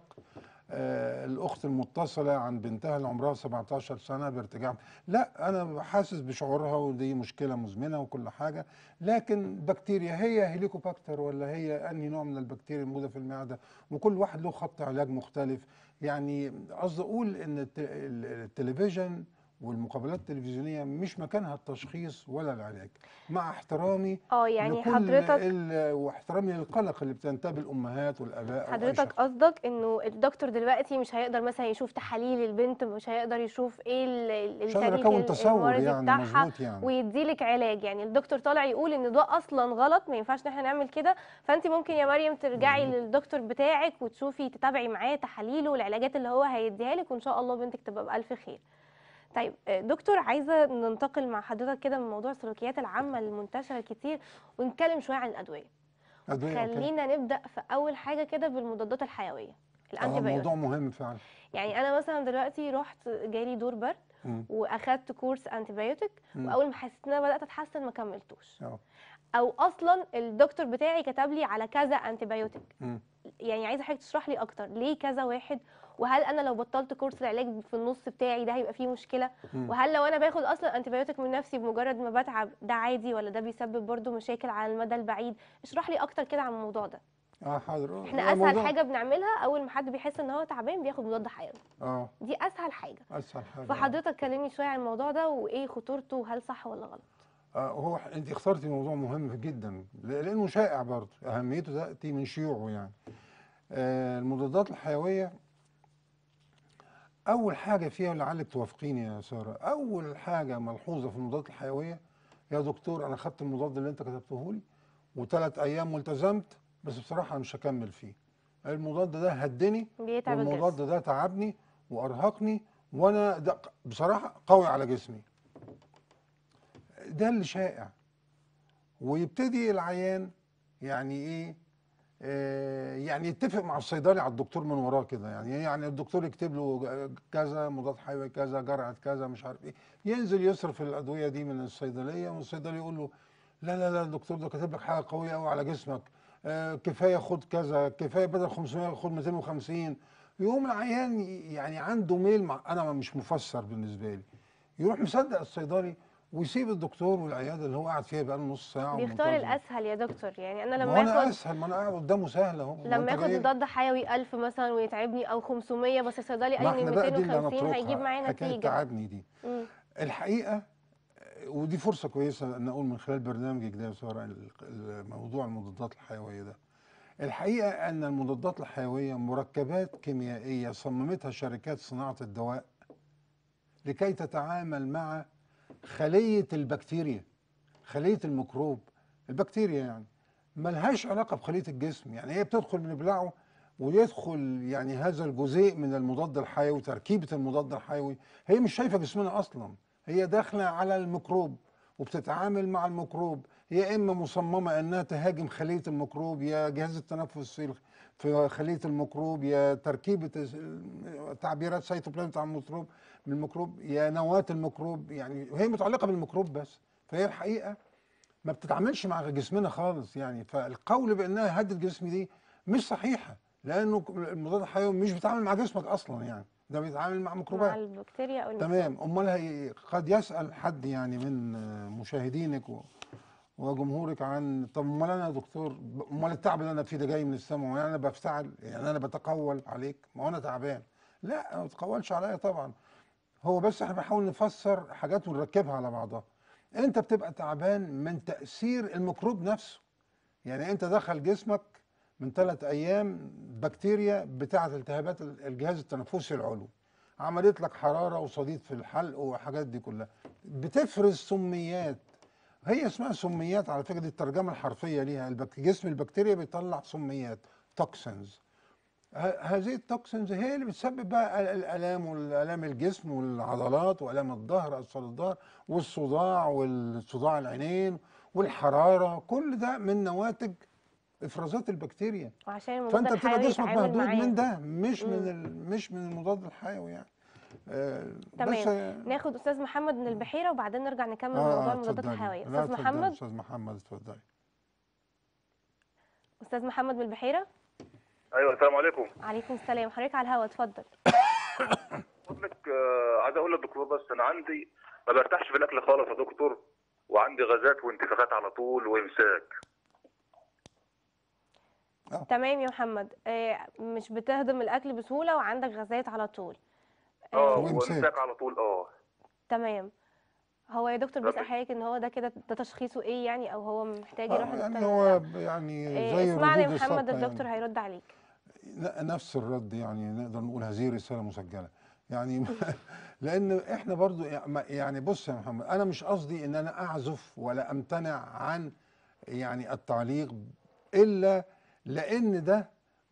B: آه الاخت المتصله عن بنتها اللي عمرها 17 سنه بارتجاع لا انا حاسس بشعورها ودي مشكله مزمنه وكل حاجه لكن بكتيريا هي هيليكوباكتر ولا هي انهي نوع من البكتيريا الموجوده في المعده وكل واحد له خط علاج مختلف يعني قصدي اقول ان الت- ال- التلفزيون والمقابلات التلفزيونيه مش مكانها التشخيص ولا العلاج مع احترامي
A: اه يعني
B: لكل
A: حضرتك
B: ال- واحترامي للقلق اللي بتنتابه الامهات والاباء أو أي
A: حضرتك
B: شخص.
A: قصدك انه الدكتور دلوقتي مش هيقدر مثلا يشوف تحاليل البنت مش هيقدر يشوف ايه ال- ال-
B: مش قادر
A: التاريخ
B: اكون
A: ال-
B: تصور
A: المرضي
B: يعني
A: بتاعها
B: مظبوط يعني
A: ويديلك علاج يعني الدكتور طالع يقول ان ده اصلا غلط ما ينفعش ان احنا نعمل كده فانت ممكن يا مريم ترجعي
B: مظبوط.
A: للدكتور بتاعك وتشوفي تتابعي معاه تحاليله والعلاجات اللي هو هيديها لك وان شاء الله بنتك تبقى بالف خير طيب آه، دكتور عايزه ننتقل مع حضرتك كده من موضوع السلوكيات العامه المنتشره كتير ونتكلم شويه عن الادويه
B: أدوية أوكي.
A: خلينا نبدا في اول حاجه كده بالمضادات الحيويه
B: اه
A: الانتي
B: موضوع مهم فعلا
A: يعني انا مثلا دلوقتي رحت جالي دور برد
B: مم.
A: واخدت كورس انتي
B: مم.
A: واول ما حسيت ان انا بدات اتحسن ما كملتوش
B: اه
A: او اصلا الدكتور بتاعي كتب لي على كذا انتي
B: مم.
A: يعني عايزه حضرتك تشرح لي اكتر ليه كذا واحد وهل انا لو بطلت كورس العلاج في النص بتاعي ده هيبقى فيه مشكله
B: مم.
A: وهل لو انا باخد اصلا انتي من نفسي بمجرد ما بتعب ده عادي ولا ده بيسبب برضو مشاكل على المدى البعيد اشرح لي اكتر كده عن الموضوع ده
B: اه حاضر
A: احنا
B: آه،
A: اسهل
B: موضوع-
A: حاجه بنعملها اول ما حد بيحس ان هو تعبان بياخد مضاد حيوي
B: اه
A: دي اسهل حاجه
B: اسهل حاجه
A: فحضرتك كلمني شويه عن الموضوع ده وايه خطورته وهل صح ولا غلط
B: آه هو ح- انت اخترتي موضوع مهم جدا لانه شائع برضه اهميته تاتي من شيوعه يعني آه المضادات الحيويه اول حاجه فيها لعلك توافقيني يا ساره اول حاجه ملحوظه في المضادات الحيويه يا دكتور انا خدت المضاد اللي انت كتبته لي وثلاث ايام ملتزمت بس بصراحه أنا مش هكمل فيه المضاد ده هدني
A: بيتعب
B: والمضاد
A: الجسم
B: ده تعبني وارهقني وانا ده بصراحه قوي على جسمي ده اللي شائع ويبتدي العيان يعني ايه آه يعني يتفق مع الصيدلي على الدكتور من وراه كده يعني إيه؟ يعني الدكتور يكتب له كذا مضاد حيوي كذا جرعه كذا مش عارف ايه ينزل يصرف الادويه دي من الصيدليه والصيدلي يقول له لا لا لا الدكتور ده كاتب لك حاجه قويه قوي على جسمك آه كفايه خد كذا كفايه بدل 500 خد 250 يقوم العيان يعني عنده ميل مع انا مش مفسر بالنسبه لي يروح مصدق الصيدلي ويسيب الدكتور والعياده اللي هو قاعد فيها بقاله نص ساعه
A: بيختار
B: ومنتظم.
A: الاسهل يا دكتور يعني انا
B: ما
A: لما
B: هو انا
A: اخد
B: اسهل ما انا قاعد قدامه سهل اهو ما
A: لما
B: أنت
A: اخد
B: جاي-
A: مضاد حيوي 1000 مثلا ويتعبني او 500 بس الصيدلي
B: ما
A: قال لي
B: احنا
A: من
B: بقى دي اللي
A: 250 هيجيب
B: هنتركها
A: معايا
B: حكايه
A: نتيجه
B: تعبني دي
A: مم.
B: الحقيقه ودي فرصه كويسه ان اقول من خلال برنامجك ده يا ساره ال- ال- موضوع المضادات الحيويه ده الحقيقه ان المضادات الحيويه مركبات كيميائيه صممتها شركات صناعه الدواء لكي تتعامل مع خليه البكتيريا خليه الميكروب البكتيريا يعني ملهاش علاقه بخليه الجسم يعني هي بتدخل من بلعه ويدخل يعني هذا الجزيء من المضاد الحيوي تركيبه المضاد الحيوي هي مش شايفه جسمنا اصلا هي داخله على الميكروب وبتتعامل مع الميكروب يا اما مصممه انها تهاجم خليه الميكروب يا جهاز التنفس في في خليه الميكروب يا تركيبه الس- تعبيرات سيتوبلازم بتاع الميكروب من الميكروب يا نواه الميكروب يعني هي متعلقه بالميكروب بس فهي الحقيقه ما بتتعاملش مع جسمنا خالص يعني فالقول بانها هدد جسمي دي مش صحيحه لانه المضاد الحيوي مش بيتعامل مع جسمك اصلا يعني ده بيتعامل مع ميكروبات
A: مع البكتيريا او الميكروب.
B: تمام امال هي قد يسال حد يعني من آه، مشاهدينك و- وجمهورك عن طب امال انا يا دكتور امال التعب اللي انا فيه ده جاي من السماء وانا انا بفتعل يعني انا بتقول عليك ما هو انا تعبان لا ما تقولش عليا طبعا هو بس احنا بنحاول نفسر حاجات ونركبها على بعضها انت بتبقى تعبان من تاثير الميكروب نفسه يعني انت دخل جسمك من ثلاث ايام بكتيريا بتاعه التهابات الجهاز التنفسي العلوي عملت لك حراره وصديد في الحلق وحاجات دي كلها بتفرز سميات هي اسمها سميات على فكره دي الترجمه الحرفيه ليها البك... جسم البكتيريا بيطلع سميات توكسنز هذه التوكسنز هي اللي بتسبب بقى ال- الالام والالام الجسم والعضلات والام الظهر اسفل الظهر والصداع والصداع العينين والحراره كل ده من نواتج افرازات البكتيريا
A: وعشان المضاد
B: فانت بتبقى
A: الحيوي
B: جسمك
A: يتعامل
B: مهدود
A: معاه
B: من ده مش من ال... مش من المضاد الحيوي يعني آه بس
A: تمام ناخد استاذ محمد من البحيره وبعدين نرجع نكمل
B: آه،
A: موضوع
B: آه،
A: المضادات
B: اتفضلي.
A: الحيويه
B: لا،
A: استاذ
B: اتفضلي،
A: محمد
B: استاذ محمد اتفضلي
A: استاذ محمد من البحيره
F: ايوه السلام عليكم
A: عليكم السلام حضرتك على الهوا اتفضل
F: فضلك آه، عايز اقول للدكتور بس انا عندي ما برتاحش في الاكل خالص يا دكتور وعندي غازات وانتفاخات على طول وامساك
A: تمام يا محمد آه، مش بتهضم الاكل بسهوله وعندك غازات على طول
F: اه
B: وإمساك.
F: وامساك على طول اه
A: تمام هو يا دكتور
F: طب-
A: بيسأل حضرتك ان هو ده كده ده تشخيصه ايه يعني او هو محتاج
B: آه،
A: يروح
B: يعني
A: لدكتور
B: هو
A: ولا
B: ب- يعني
A: لا؟
B: زي
A: آه، اسمعني يا
B: ردود
A: محمد
B: السابقة
A: الدكتور
B: يعني.
A: هيرد عليك
B: ن- نفس الرد يعني نقدر نقول هذه رسالة مسجلة يعني لأن إحنا برضو يعني بص يا محمد أنا مش قصدي إن أنا أعزف ولا أمتنع عن يعني التعليق إلا لأن ده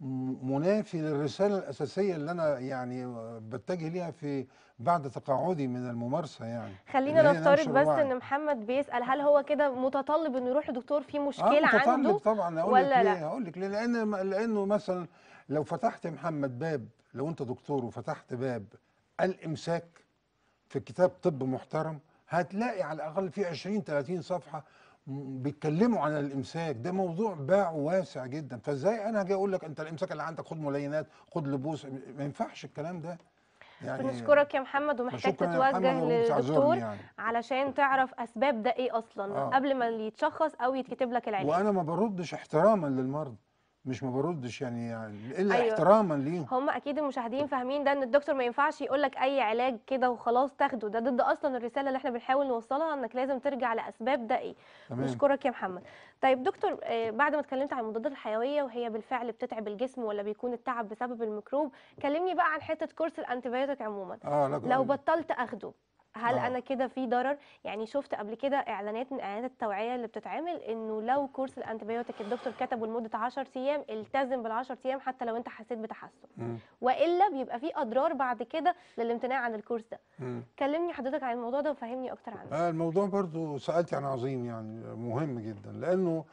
B: م- منافي للرسالة الأساسية اللي أنا يعني بتجه ليها في بعد تقاعدي من الممارسة يعني
A: خلينا
B: اللي هي
A: نفترض
B: ننشر
A: بس
B: الوعي.
A: ان محمد بيسأل هل هو كده متطلب انه يروح لدكتور في
B: اه
A: مشكله
B: متطلب
A: عنده
B: طبعا اقول لك
A: ولا
B: ليه
A: لا؟
B: هقول لك ليه لان لانه مثلا لو فتحت يا محمد باب لو انت دكتور وفتحت باب الامساك في كتاب طب محترم هتلاقي على الاقل فيه 20 30 صفحه م- بيتكلموا عن الامساك ده موضوع باع واسع جدا فازاي انا هاجي اقول لك انت الامساك اللي عندك خد ملينات خد لبوس ما ينفعش الكلام ده يعني
A: بنشكرك يا محمد ومحتاج
B: شكراً يا محمد
A: تتوجه
B: ومش اعذرني
A: للدكتور
B: يعني.
A: علشان تعرف اسباب ده ايه اصلا
B: آه.
A: قبل ما يتشخص او يتكتب لك العلاج
B: وانا ما بردش احتراما للمرضى مش ما بردش يعني, يعني الا
A: أيوة.
B: احتراما ليهم
A: هم اكيد المشاهدين فاهمين ده ان الدكتور ما ينفعش يقول لك اي علاج كده وخلاص تاخده ده ضد اصلا الرساله اللي احنا بنحاول نوصلها انك لازم ترجع لاسباب ده ايه
B: تمام
A: نشكرك يا محمد طيب دكتور آه، بعد ما اتكلمت عن المضادات الحيويه وهي بالفعل بتتعب الجسم ولا بيكون التعب بسبب الميكروب كلمني بقى عن حته كورس الانتيبيوتيك عموما
B: اه لا
A: لو بطلت اخده هل
B: آه.
A: انا كده في ضرر يعني شفت قبل كده اعلانات من اعلانات التوعيه اللي بتتعمل انه لو كورس الانتيبيوتيك الدكتور كتبه لمده 10 ايام التزم بال 10 ايام حتى لو انت حسيت بتحسن
B: مم.
A: والا بيبقى في اضرار بعد كده للامتناع عن الكورس ده
B: مم.
A: كلمني حضرتك عن الموضوع ده وفهمني اكتر عنه
B: آه الموضوع برضو سألت عن عظيم يعني مهم جدا لأنه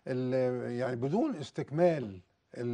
B: ال- يعني بدون استكمال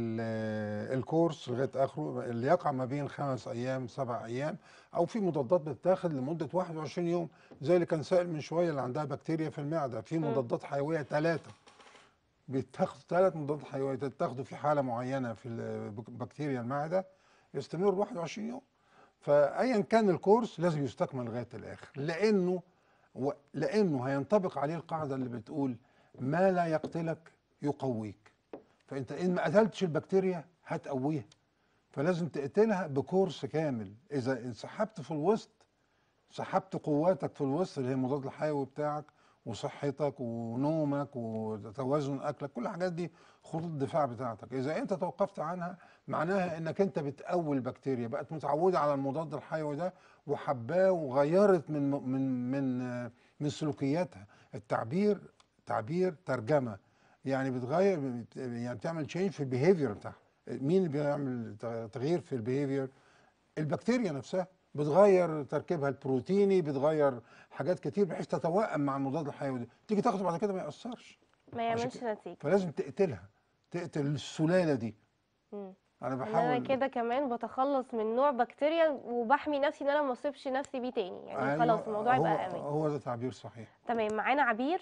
B: ال- الكورس لغاية آخره اللي يقع ما بين خمس أيام سبع أيام أو في مضادات بتتاخد لمدة 21 يوم زي اللي كان سائل من شوية اللي عندها بكتيريا في المعدة في مضادات حيوية ثلاثة بيتاخدوا ثلاث مضادات حيوية تتاخدوا في حالة معينة في ال- بكتيريا المعدة يستمر 21 يوم فأيا كان الكورس لازم يستكمل لغاية الآخر لأنه و- لانه هينطبق عليه القاعده اللي بتقول ما لا يقتلك يقويك فانت ان ما قتلتش البكتيريا هتقويها فلازم تقتلها بكورس كامل اذا انسحبت في الوسط سحبت قواتك في الوسط اللي هي المضاد الحيوي بتاعك وصحتك ونومك وتوازن اكلك كل الحاجات دي خطوط الدفاع بتاعتك اذا انت توقفت عنها معناها انك انت بتقوي البكتيريا بقت متعوده على المضاد الحيوي ده وحباه وغيرت من من من من سلوكياتها التعبير تعبير ترجمه يعني بتغير يعني بتعمل تشينج في البيهيفير بتاعها مين اللي بيعمل تغيير في البيهيفير البكتيريا نفسها بتغير تركيبها البروتيني بتغير حاجات كتير بحيث تتوائم مع المضاد الحيوي ده تيجي تاخده بعد كده ما ياثرش
A: ما
B: عشان
A: يعملش
B: كده.
A: نتيجه
B: فلازم تقتلها تقتل السلاله دي
A: مم.
B: انا
A: ان انا
B: بحاول
A: كده كمان بتخلص من نوع بكتيريا وبحمي نفسي ان انا ما اصيبش نفسي بيه تاني يعني
B: أيوة،
A: خلاص الموضوع
B: هو
A: يبقى امان
B: هو ده تعبير صحيح
A: تمام معانا عبير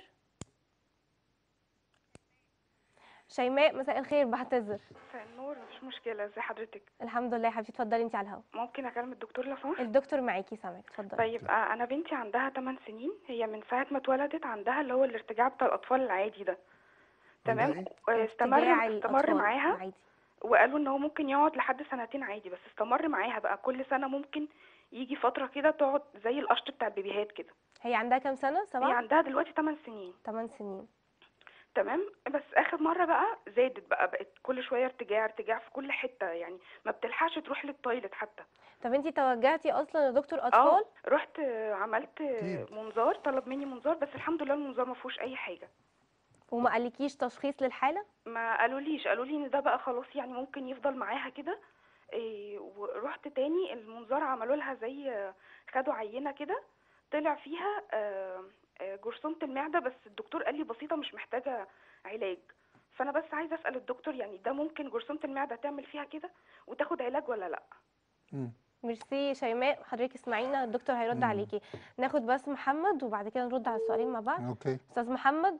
A: شيماء مساء الخير بعتذر
G: مساء النور مفيش مشكلة ازي حضرتك
A: الحمد لله يا حبيبتي اتفضلي انت على الهوا
G: ممكن اكلم الدكتور لو سمحت
A: الدكتور معاكي سامعك اتفضلي
G: طيب آه، انا بنتي عندها 8 سنين هي من ساعة ما اتولدت عندها اللي هو الارتجاع بتاع الاطفال العادي ده
B: عندها
G: تمام
B: إيه؟
G: آه،
A: ارتجاع
G: استمر استمر
A: الأطفال
G: معاها
A: العادي.
G: وقالوا ان هو ممكن يقعد لحد سنتين عادي بس استمر معاها بقى كل سنة ممكن يجي فترة كده تقعد زي القشط بتاع البيبيهات كده
A: هي عندها كام سنه
G: هي
A: سبعة
G: عندها دلوقتي 8 سنين
A: 8 سنين
G: تمام بس اخر مره بقى زادت بقى بقت كل شويه ارتجاع ارتجاع في كل حته يعني ما بتلحقش تروح للتويلت حتى
A: طب انت توجهتي اصلا لدكتور
G: اه
A: اطفال
G: رحت آه، عملت آه،
B: كتير.
G: منظار طلب مني منظار بس الحمد لله المنظار ما فيهوش اي حاجه
A: وما قالكيش تشخيص للحاله
G: ما قالوليش قالوا لي ان ده بقى خلاص يعني ممكن يفضل معاها كده إيه ورحت تاني المنظار عملوا لها زي آه، خدوا عينه كده طلع فيها آه، آه، جرثومه المعده بس الدكتور قال لي بسيطه مش محتاجه علاج فانا بس عايزه اسال الدكتور يعني ده ممكن جرثومه المعده تعمل فيها كده وتاخد علاج ولا لا
B: مم.
A: ميرسي شيماء حضرتك اسمعينا الدكتور هيرد
B: مم.
A: عليكي ناخد بس محمد وبعد كده نرد على السؤالين مع بعض
B: اوكي
A: استاذ محمد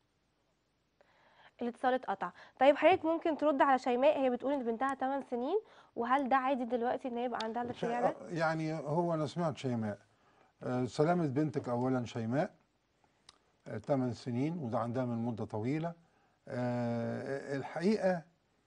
A: الاتصال اتقطع طيب حضرتك ممكن ترد على شيماء هي بتقول ان بنتها 8 سنين وهل ده عادي دلوقتي ان هي يبقى عندها الارتجاع ده
B: يعني هو انا سمعت شيماء آه، سلامة بنتك اولا شيماء 8 سنين وده عندها من مدة طويلة آه، الحقيقة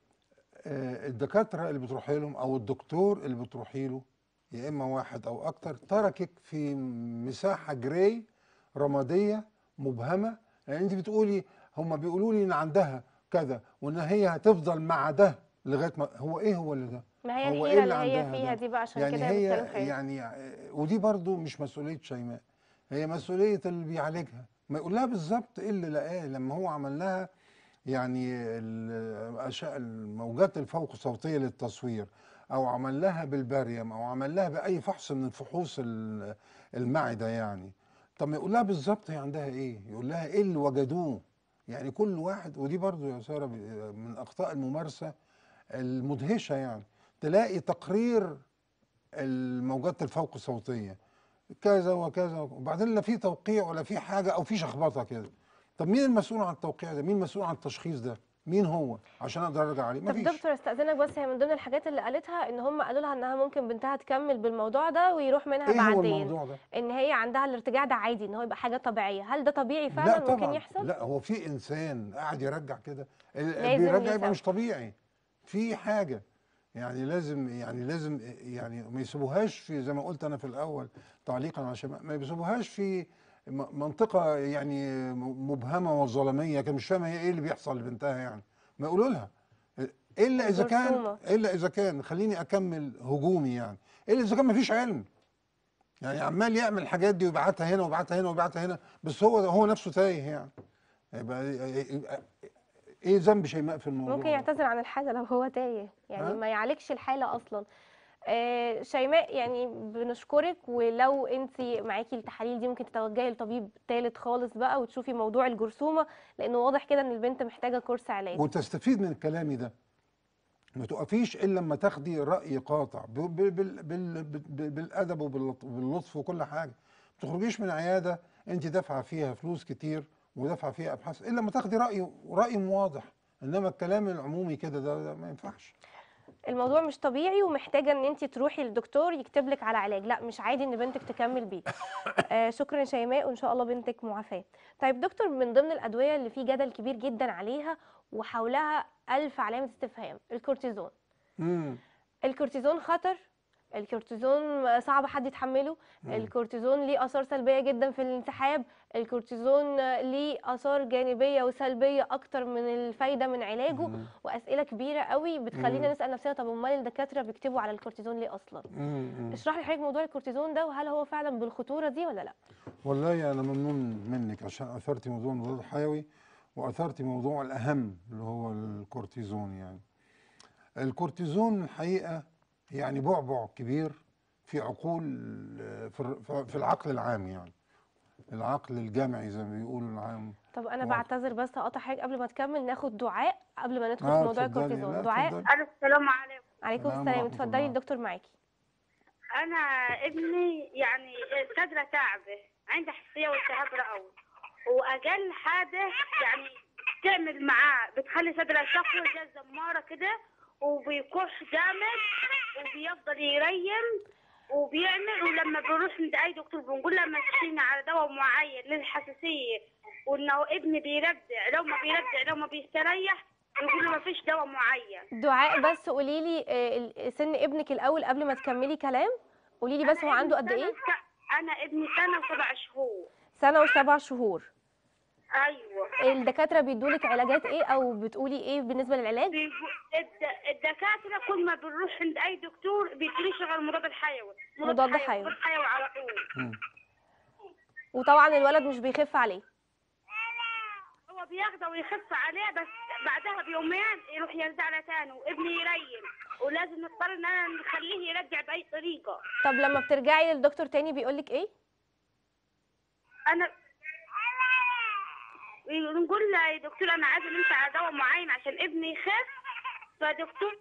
B: آه، الدكاترة اللي بتروحي لهم او الدكتور اللي بتروحي له يا اما واحد او اكتر تركك في مساحة جراي رمادية مبهمة لان انت بتقولي هم بيقولوا لي ان عندها كذا وان هي هتفضل مع ده لغايه ما هو ايه هو اللي ده
A: ما هي
B: هو
A: الحيره
B: إيه
A: اللي هي
B: عندها
A: فيها
B: ده؟
A: دي بقى عشان
B: يعني
A: كده
B: هي
A: بتكلم حضرتك
B: يعني ودي برضو مش مسؤوليه شيماء هي مسؤوليه اللي بيعالجها ما يقول لها بالظبط ايه اللي لقاه لما هو عمل لها يعني ال- أشعة- الموجات الفوق صوتيه للتصوير او عمل لها بالباريوم او عمل لها باي فحص من فحوص ال- المعده يعني طب ما يقول لها بالظبط هي عندها ايه يقول لها ايه اللي وجدوه يعني كل واحد ودي برضو يا ساره بي- من اخطاء الممارسه المدهشه يعني تلاقي تقرير الموجات الفوق صوتيه كذا وكذا وبعدين لا في توقيع ولا في حاجه او في شخبطه كده طب مين المسؤول عن التوقيع ده مين المسؤول عن التشخيص ده مين هو عشان اقدر ارجع عليه
A: طب
B: مفيش
A: دكتور استاذنك بس هي من ضمن الحاجات اللي قالتها ان هم قالوا لها انها ممكن بنتها تكمل بالموضوع ده ويروح منها
B: ايه هو
A: بعدين
B: الموضوع ده
A: ان هي عندها الارتجاع ده عادي ان هو يبقى حاجه طبيعيه هل ده طبيعي
B: لا
A: فعلا ممكن
B: طبعا
A: يحصل
B: لا هو في انسان قاعد يرجع كده ال-
A: لازم
B: اللي بيرجع
A: ليه
B: يبقى مش
A: سبب.
B: طبيعي في حاجه يعني لازم يعني لازم يعني ما يسيبوهاش في زي ما قلت انا في الاول تعليقا عشان ما- ما يسيبوهاش في م- منطقه يعني م- مبهمه وظلاميه كان مش فاهمه هي ايه اللي بيحصل لبنتها يعني ما يقولوا لها الا اذا كان
A: الجرثومة.
B: الا اذا كان خليني اكمل هجومي يعني الا اذا كان ما فيش علم يعني عمال يعمل الحاجات دي ويبعتها هنا ويبعتها هنا ويبعتها هنا بس هو هو نفسه تايه يعني يبقى يبقى ايه ذنب شيماء في الموضوع
A: ممكن
B: ده؟
A: يعتذر عن الحاله لو هو تايه يعني
B: ها؟
A: ما يعالجش الحاله اصلا آه شيماء يعني بنشكرك ولو انت معاكي التحاليل دي ممكن تتوجهي لطبيب ثالث خالص بقى وتشوفي موضوع الجرثومه لانه واضح كده ان البنت محتاجه كورس علاج
B: وتستفيد من كلامي ده ما تقفيش الا لما تاخدي راي قاطع ب- ب- بال- بال- بال- بالادب وباللط- وباللطف وكل حاجه ما تخرجيش من عياده انت دافعه فيها فلوس كتير ودافعه فيها ابحاث الا لما تاخدي راي راي واضح انما الكلام العمومي كده ده, ده ما ينفعش
A: الموضوع مش طبيعي ومحتاجه ان انت تروحي للدكتور يكتب لك على علاج لا مش عادي ان بنتك تكمل بيه آه شكرا شيماء وان شاء الله بنتك معافاه طيب دكتور من ضمن الادويه اللي في جدل كبير جدا عليها وحولها الف علامه استفهام الكورتيزون
B: امم
A: الكورتيزون خطر الكورتيزون صعب حد يتحمله الكورتيزون ليه اثار سلبيه جدا في الانسحاب الكورتيزون ليه اثار جانبيه وسلبيه اكتر من الفايده من علاجه واسئله كبيره قوي بتخلينا نسال نفسنا طب امال الدكاتره بيكتبوا على الكورتيزون ليه اصلا
B: امم
A: اشرح لي حضرتك موضوع الكورتيزون ده وهل هو فعلا بالخطوره دي ولا لا
B: والله انا ممنون منك عشان اثرتي موضوع المضاد الحيوي واثرتي موضوع الاهم اللي هو الكورتيزون يعني الكورتيزون الحقيقه يعني بعبع كبير في عقول في الر- في العقل العام يعني العقل الجامعي زي ما بيقولوا العام
A: طب انا
B: واضح.
A: بعتذر بس هقطع حضرتك قبل ما تكمل ناخد دعاء قبل ما ندخل
B: آه،
A: في موضوع
B: اتفضلي.
A: الكورتيزون
B: لا،
A: دعاء
B: اتفضلي.
E: الو السلام عليكم
A: عليكم
B: السلام
A: السلام
B: ورحمة
A: اتفضلي
B: الله.
A: الدكتور معاكي
E: انا ابني يعني صدره تعبه عنده حساسيه والتهاب رئوي واقل حاجه يعني تعمل معاه بتخلي صدره يشقه زي الزماره كده وبيكح جامد وبيفضل يريم وبيعمل ولما بنروح عند اي دكتور بنقول له مشينا على دواء معين للحساسيه وانه ابني بيرجع لو ما بيرجع لو ما بيستريح يقول له ما فيش دواء معين
A: دعاء بس قولي لي سن ابنك الاول قبل ما تكملي كلام قولي لي بس هو
E: أنا
A: عنده
E: ابني
A: قد
E: سنة
A: ايه
E: وس- انا ابني سنه وسبع شهور
A: سنه وسبع شهور
E: ايوه
A: الدكاتره بيدولك علاجات ايه او بتقولي ايه بالنسبه للعلاج
H: بيجو- الد- الدكاترة كل ما بنروح عند أي دكتور بيديني شغل مضاد الحيوي
A: مضاد حيوي.
H: مضاد حيوي على طول
B: مم.
A: وطبعا الولد مش بيخف عليه
H: هو بياخده ويخف عليه بس بعدها بيومين يروح يرجع له تاني وابني يريل ولازم نضطر ان انا نخليه يرجع باي طريقه
A: طب لما بترجعي للدكتور تاني بيقولك ايه
H: انا نقول له يا دكتور انا عايزه نمشي على دواء معين عشان ابني يخف فدكتور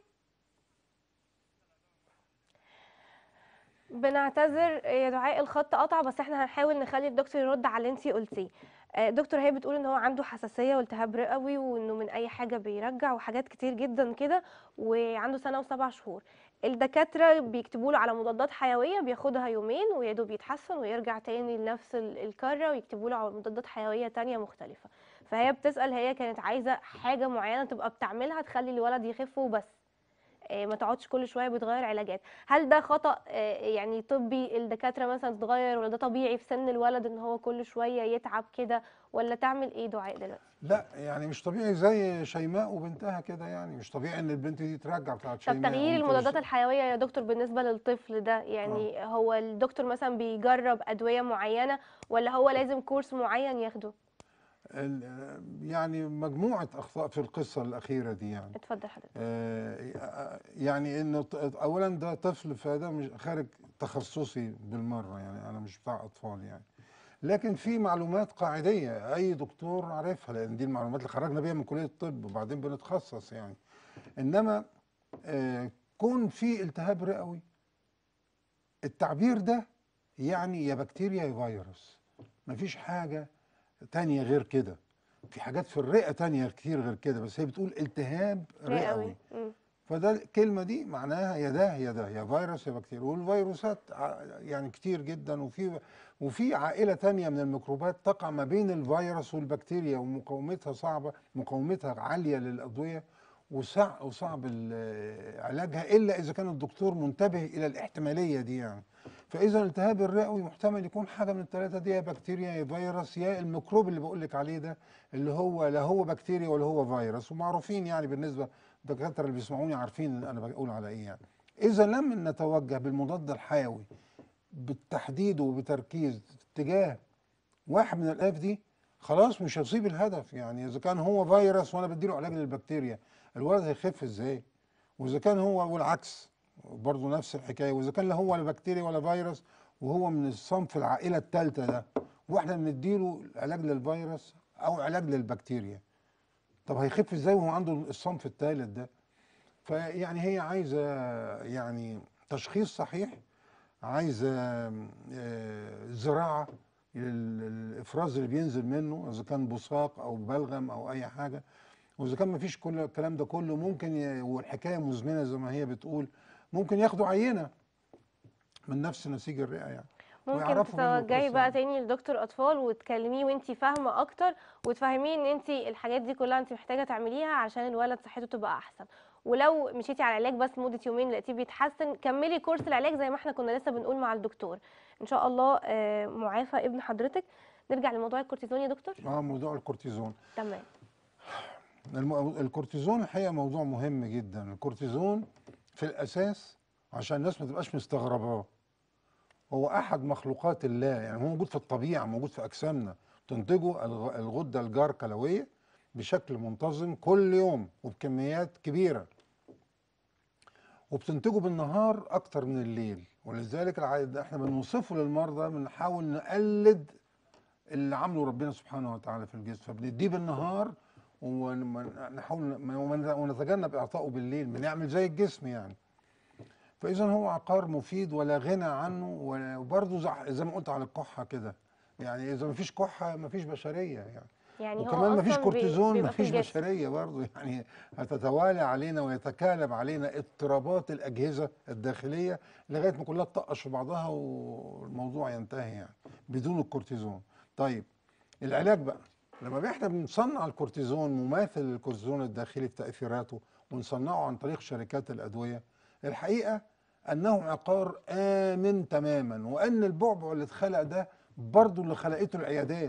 A: بنعتذر يا دعاء الخط قطع بس احنا هنحاول نخلي الدكتور يرد على اللي انتي قلتيه آه، دكتور هي بتقول ان هو عنده حساسيه والتهاب رئوي وانه من اي حاجه بيرجع وحاجات كتير جدا كده وعنده سنه وسبع شهور الدكاتره بيكتبوا له على مضادات حيويه بياخدها يومين ويا دوب يتحسن ويرجع تاني لنفس ال- الكره ويكتبوا له على مضادات حيويه تانية مختلفه فهي بتسال هي كانت عايزه حاجه معينه تبقى بتعملها تخلي الولد يخف وبس آه، ما تقعدش كل شويه بتغير علاجات هل ده خطأ آه، يعني طبي الدكاترة مثلا تتغير ولا ده طبيعي في سن الولد ان هو كل شوية يتعب كده ولا تعمل ايه دعاء دلوقتي
B: لا يعني مش طبيعي زي شيماء وبنتها كده يعني مش طبيعي ان البنت دي ترجع بتاعت
A: طب
B: شيماء
A: تغيير
B: وأنت
A: المضادات
B: مش-
A: الحيوية يا دكتور بالنسبة للطفل ده يعني هو الدكتور مثلا بيجرب أدوية معينة ولا هو لازم كورس معين ياخده
B: ال- يعني مجموعة أخطاء في القصة الأخيرة دي يعني
A: اتفضل حضرتك
B: آه، يعني انه ط- اولا ده طفل فده مش خارج تخصصي بالمره يعني انا مش بتاع اطفال يعني لكن في معلومات قاعديه اي دكتور عارفها لان دي المعلومات اللي خرجنا بيها من كليه الطب وبعدين بنتخصص يعني انما آه، كون في التهاب رئوي التعبير ده يعني يا بكتيريا يا فيروس مفيش حاجه تانية غير كده في حاجات في الرئه تانية كتير غير كده بس هي بتقول التهاب رئوي
A: مم.
B: فده الكلمة دي معناها يا ده يا ده يا فيروس يا بكتيريا والفيروسات ع- يعني كتير جدا وفي وفي عائلة تانية من الميكروبات تقع ما بين الفيروس والبكتيريا ومقاومتها صعبة مقاومتها عالية للأدوية وصعب وصعب ال- علاجها إلا إذا كان الدكتور منتبه إلى الاحتمالية دي يعني فإذا الالتهاب الرئوي محتمل يكون حاجة من الثلاثة دي يا بكتيريا يا فيروس يا الميكروب اللي بقول لك عليه ده اللي هو لا هو بكتيريا ولا هو فيروس ومعروفين يعني بالنسبة الدكاتره اللي بيسمعوني عارفين انا بقول على ايه يعني اذا لم نتوجه بالمضاد الحيوي بالتحديد وبتركيز اتجاه واحد من الاف دي خلاص مش هيصيب الهدف يعني اذا كان هو فيروس وانا بديله علاج للبكتيريا الولد هيخف ازاي واذا كان هو والعكس برضه نفس الحكايه واذا كان لا هو لا بكتيريا ولا فيروس وهو من الصنف العائله الثالثه ده واحنا بنديله علاج للفيروس او علاج للبكتيريا طب هيخف ازاي وهو عنده الصنف الثالث ده فيعني هي عايزه يعني تشخيص صحيح عايزه آه، زراعه لل- الافراز اللي بينزل منه اذا كان بصاق او بلغم او اي حاجه واذا كان ما فيش كل الكلام ده كله ممكن ي- والحكايه مزمنه زي ما هي بتقول ممكن ياخدوا عينه من نفس نسيج الرئه يعني
A: ممكن
B: ويعرفوا منه
A: تتوجهي
B: القصة
A: بقى
B: يعني.
A: تاني لدكتور اطفال وتكلميه وانتي فاهمه اكتر وتفهميه ان انتي الحاجات دي كلها انتي محتاجه تعمليها عشان الولد صحته تبقى احسن ولو مشيتي على العلاج بس مده يومين لقيتيه بيتحسن كملي كورس العلاج زي ما احنا كنا لسه بنقول مع الدكتور ان شاء الله آه، معافى ابن حضرتك نرجع لموضوع الكورتيزون يا دكتور
B: اه موضوع الكورتيزون
A: تمام
B: الم- الكورتيزون الحقيقه موضوع مهم جدا الكورتيزون في الاساس عشان الناس ما تبقاش مستغرباه هو احد مخلوقات الله يعني هو موجود في الطبيعه موجود في اجسامنا تنتجه الغ- الغده الجاركلويه بشكل منتظم كل يوم وبكميات كبيره وبتنتجه بالنهار اكتر من الليل ولذلك الع- احنا بنوصفه للمرضى بنحاول نقلد اللي عامله ربنا سبحانه وتعالى في الجسم فبنديه بالنهار ونحاول ونتجنب اعطائه بالليل بنعمل زي الجسم يعني فاذا هو عقار مفيد ولا غنى عنه وبرضه زع- زي ما قلت على الكحه كده يعني اذا ما فيش كحه ما فيش بشريه يعني
A: يعني هو
B: وكمان ما فيش
A: أصلاً بي-
B: كورتيزون ما
A: بيبقى في
B: فيش
A: الجسم.
B: بشريه برضه يعني هتتوالى علينا ويتكالب علينا اضطرابات الاجهزه الداخليه لغايه ما كلها تطقش في بعضها والموضوع ينتهي يعني بدون الكورتيزون طيب العلاج بقى لما احنا بنصنع الكورتيزون مماثل للكورتيزون الداخلي في تاثيراته ونصنعه عن طريق شركات الادويه الحقيقه انه عقار امن تماما وان البعبع اللي اتخلق ده برضه اللي خلقته العيادات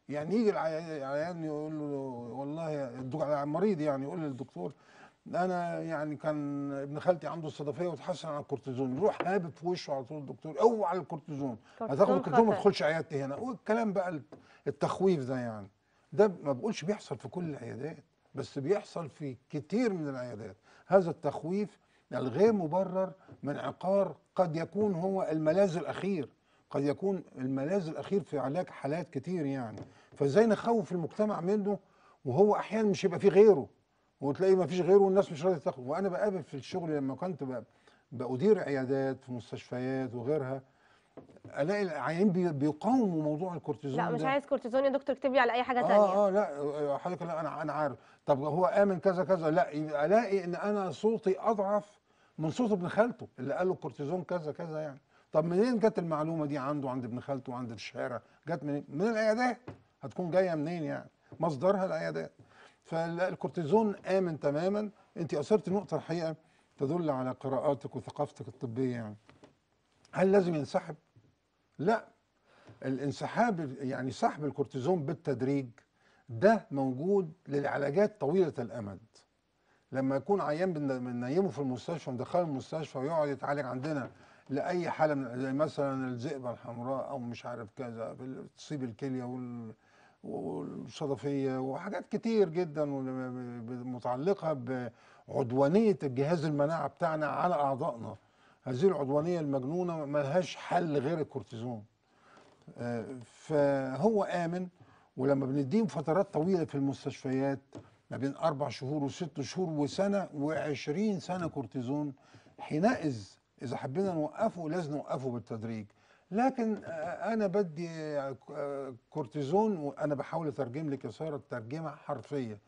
B: يعني يجي العي- العيان يقول له والله يا الدك- المريض يعني يقول للدكتور انا يعني كان ابن خالتي عنده الصدفيه وتحسن على الكورتيزون يروح هابب في وشه على طول الدكتور اوعى الكورتيزون
A: كورتيزون
B: هتاخد الكورتيزون ما
A: خطر.
B: تدخلش عيادتي هنا والكلام بقى التخويف ده يعني ده ما بقولش بيحصل في كل العيادات بس بيحصل في كتير من العيادات هذا التخويف الغير مبرر من عقار قد يكون هو الملاذ الاخير قد يكون الملاذ الاخير في علاج حالات كتير يعني فازاي نخوف المجتمع منه وهو احيانا مش يبقى فيه غيره وتلاقي ما فيش غيره والناس مش راضيه تاخده وانا بقابل في الشغل لما كنت ب- بأدير عيادات في مستشفيات وغيرها الاقي العيانين بي- بيقاوموا موضوع الكورتيزون
A: لا مش
B: ده.
A: عايز كورتيزون يا دكتور اكتب لي على اي حاجه تانية
B: اه اه لا حضرتك لا انا انا عارف طب هو امن كذا كذا لا يبقى الاقي ان انا صوتي اضعف من صوت ابن خالته اللي قال له الكورتيزون كذا كذا يعني طب منين جت المعلومه دي عنده عند ابن خالته وعند الشارع جت منين من العيادات هتكون جايه منين يعني مصدرها العيادات فالكورتيزون امن تماما انت اثرت نقطه الحقيقه تدل على قراءاتك وثقافتك الطبيه يعني هل لازم ينسحب لا الانسحاب يعني سحب الكورتيزون بالتدريج ده موجود للعلاجات طويله الامد لما يكون عيان بن- بننيمه في المستشفى ندخله المستشفى ويقعد يتعالج عندنا لاي حاله من زي مثلا الذئبه الحمراء او مش عارف كذا بال- تصيب الكليه وال والصدفيه وحاجات كتير جدا وال- ب- متعلقه بعدوانيه الجهاز المناعه بتاعنا على اعضائنا هذه العدوانيه المجنونه ملهاش حل غير الكورتيزون آه، فهو آمن ولما بنديهم فترات طويلة في المستشفيات ما بين أربع شهور وست شهور وسنة وعشرين سنة كورتيزون حينئذ إذا حبينا نوقفه لازم نوقفه بالتدريج لكن آه، أنا بدي آه، كورتيزون وأنا بحاول أترجم لك يا سارة ترجمة حرفية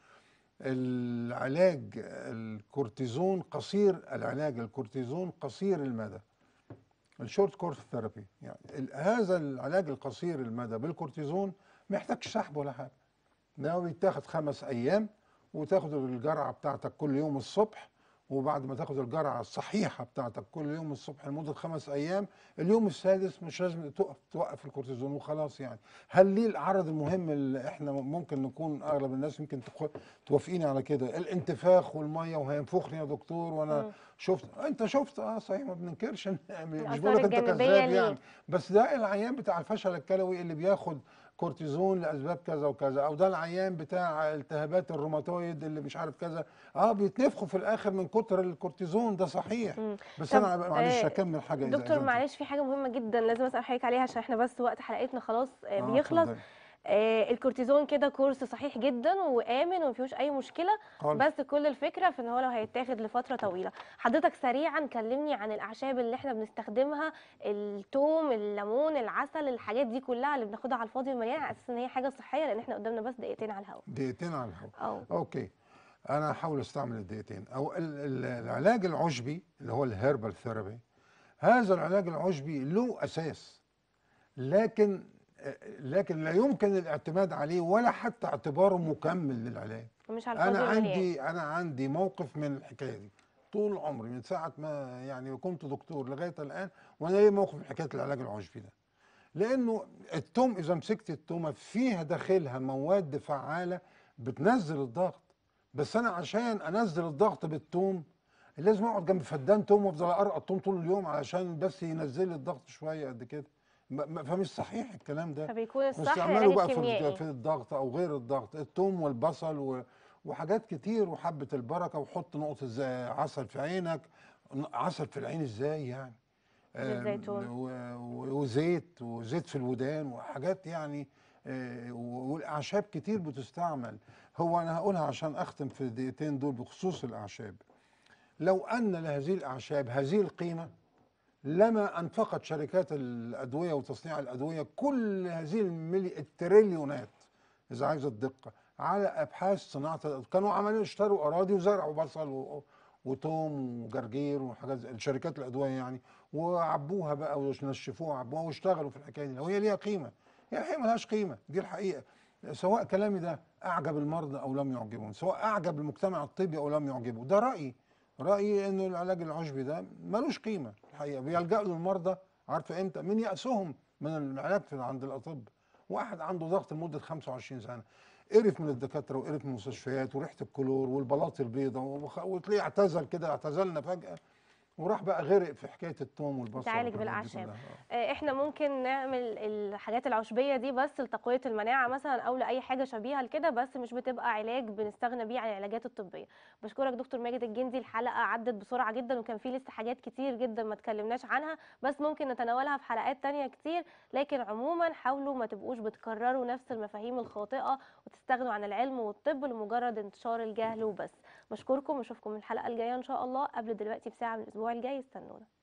B: العلاج الكورتيزون قصير العلاج الكورتيزون قصير المدى الشورت كورس ثيرابي يعني ال- هذا العلاج القصير المدى بالكورتيزون ما يحتاجش سحب ولا حاجه ده بيتاخد خمس ايام وتاخد الجرعه بتاعتك كل يوم الصبح وبعد ما تاخد الجرعه الصحيحه بتاعتك كل يوم الصبح لمده خمس ايام اليوم السادس مش لازم توقف توقف الكورتيزون وخلاص يعني هل ليه العرض المهم اللي احنا ممكن نكون اغلب الناس يمكن تخ- توافقيني على كده الانتفاخ والميه وهينفخني يا دكتور وانا
A: مم.
B: شفت انت شفت اه صحيح ما بننكرش إن- مش
A: الآثار
B: بقول لك انت
A: الجانبية
B: كذاب
A: ليه؟
B: يعني بس ده العيان بتاع الفشل الكلوي اللي بياخد كورتيزون لاسباب كذا وكذا او ده العيان بتاع التهابات الروماتويد اللي مش عارف كذا اه بيتنفخوا في الاخر من كتر الكورتيزون ده صحيح
A: مم.
B: بس
A: طب،
B: انا معلش
A: آه،
B: اكمل حاجه إذا
A: دكتور
B: أذنت.
A: معلش في حاجه مهمه جدا لازم اسال حضرتك عليها عشان احنا بس وقت حلقتنا خلاص آه،
B: آه،
A: بيخلص
B: اتفضلي.
A: آه الكورتيزون كده كورس صحيح جدا وامن وما فيهوش اي مشكله
B: خالص.
A: بس كل الفكره في ان هو لو هيتاخد لفتره طويله حضرتك سريعا كلمني عن الاعشاب اللي احنا بنستخدمها الثوم الليمون العسل الحاجات دي كلها اللي بناخدها على الفاضي والمليان على اساس ان هي حاجه صحيه لان احنا قدامنا بس دقيقتين على الهواء
B: دقيقتين على الهواء
A: اه
B: اوكي انا هحاول استعمل الدقيقتين او ال- ال- العلاج العشبي اللي هو الهيربال ثيرابي هذا العلاج العشبي له اساس لكن لكن لا يمكن الاعتماد عليه ولا حتى اعتباره مكمل للعلاج
A: مش على الفاضي
B: انا
A: والمليان
B: عندي انا عندي موقف من الحكايه دي طول عمري من ساعه ما يعني كنت دكتور لغايه الان وانا ليه موقف من حكايه العلاج العشبي ده لانه التوم اذا مسكت التومه فيها داخلها مواد فعاله بتنزل الضغط بس انا عشان انزل الضغط بالتوم لازم اقعد جنب فدان توم وافضل ارقط توم طول اليوم علشان بس ينزل لي الضغط شويه قد كده ما- ما- فمش صحيح الكلام ده
A: فبيكون الصح
B: واستعماله
A: العلاج
B: بقى في
A: الكيميائي
B: في الضغط او غير الضغط الثوم والبصل و... وحاجات كتير وحبه البركه وحط نقطه زي عسل في عينك ن- عسل في العين ازاي يعني
A: زيت
B: آم،
A: زيتون.
B: و... و- وزيت وزيت في الودان وحاجات يعني آه، و- والاعشاب كتير بتستعمل هو انا هقولها عشان اختم في الدقيقتين دول بخصوص الاعشاب لو ان لهذه الاعشاب هذه القيمه لما انفقت شركات الادويه وتصنيع الادويه كل هذه الملي التريليونات اذا عايز الدقه على ابحاث صناعه الأد- كانوا عملوا اشتروا اراضي وزرعوا بصل و- وتوم وجرجير وحاجات زي- شركات الادويه يعني وعبوها بقى ونشفوها وعبوها واشتغلوا في الحكايه دي وهي ليها قيمه هي الحقيقه ملهاش قيمه دي الحقيقه سواء كلامي ده اعجب المرضى او لم يعجبهم سواء اعجب المجتمع الطبي او لم يعجبه ده رايي رايي انه العلاج العشبي ده ملوش قيمه الحقيقه بيلجأوا له المرضى عارفه امتى من يأسهم من العلاج في عند الاطباء واحد عنده ضغط لمده 25 سنه قرف من الدكاتره وقرف من المستشفيات وريحه الكلور والبلاط البيضاء وخ- وتلاقيه اعتزل كده اعتزلنا فجاه وراح بقى غرق في حكايه التوم والبصل
A: تعالج
B: والحاجات دي
A: بالاعشاب
B: كلها. آه.
A: آه، احنا ممكن نعمل الحاجات العشبيه دي بس لتقويه المناعه مثلا او لاي حاجه شبيهه لكده بس مش بتبقى علاج بنستغنى بيه عن العلاجات الطبيه بشكرك دكتور ماجد الجندي الحلقه عدت بسرعه جدا وكان في لسه حاجات كتير جدا ما اتكلمناش عنها بس ممكن نتناولها في حلقات تانية كتير لكن عموما حاولوا ما تبقوش بتكرروا نفس المفاهيم الخاطئه وتستغنوا عن العلم والطب لمجرد انتشار الجهل وبس بشكركم واشوفكم الحلقه الجايه ان شاء الله قبل دلوقتي بساعه من الاسبوع الجاي استنونا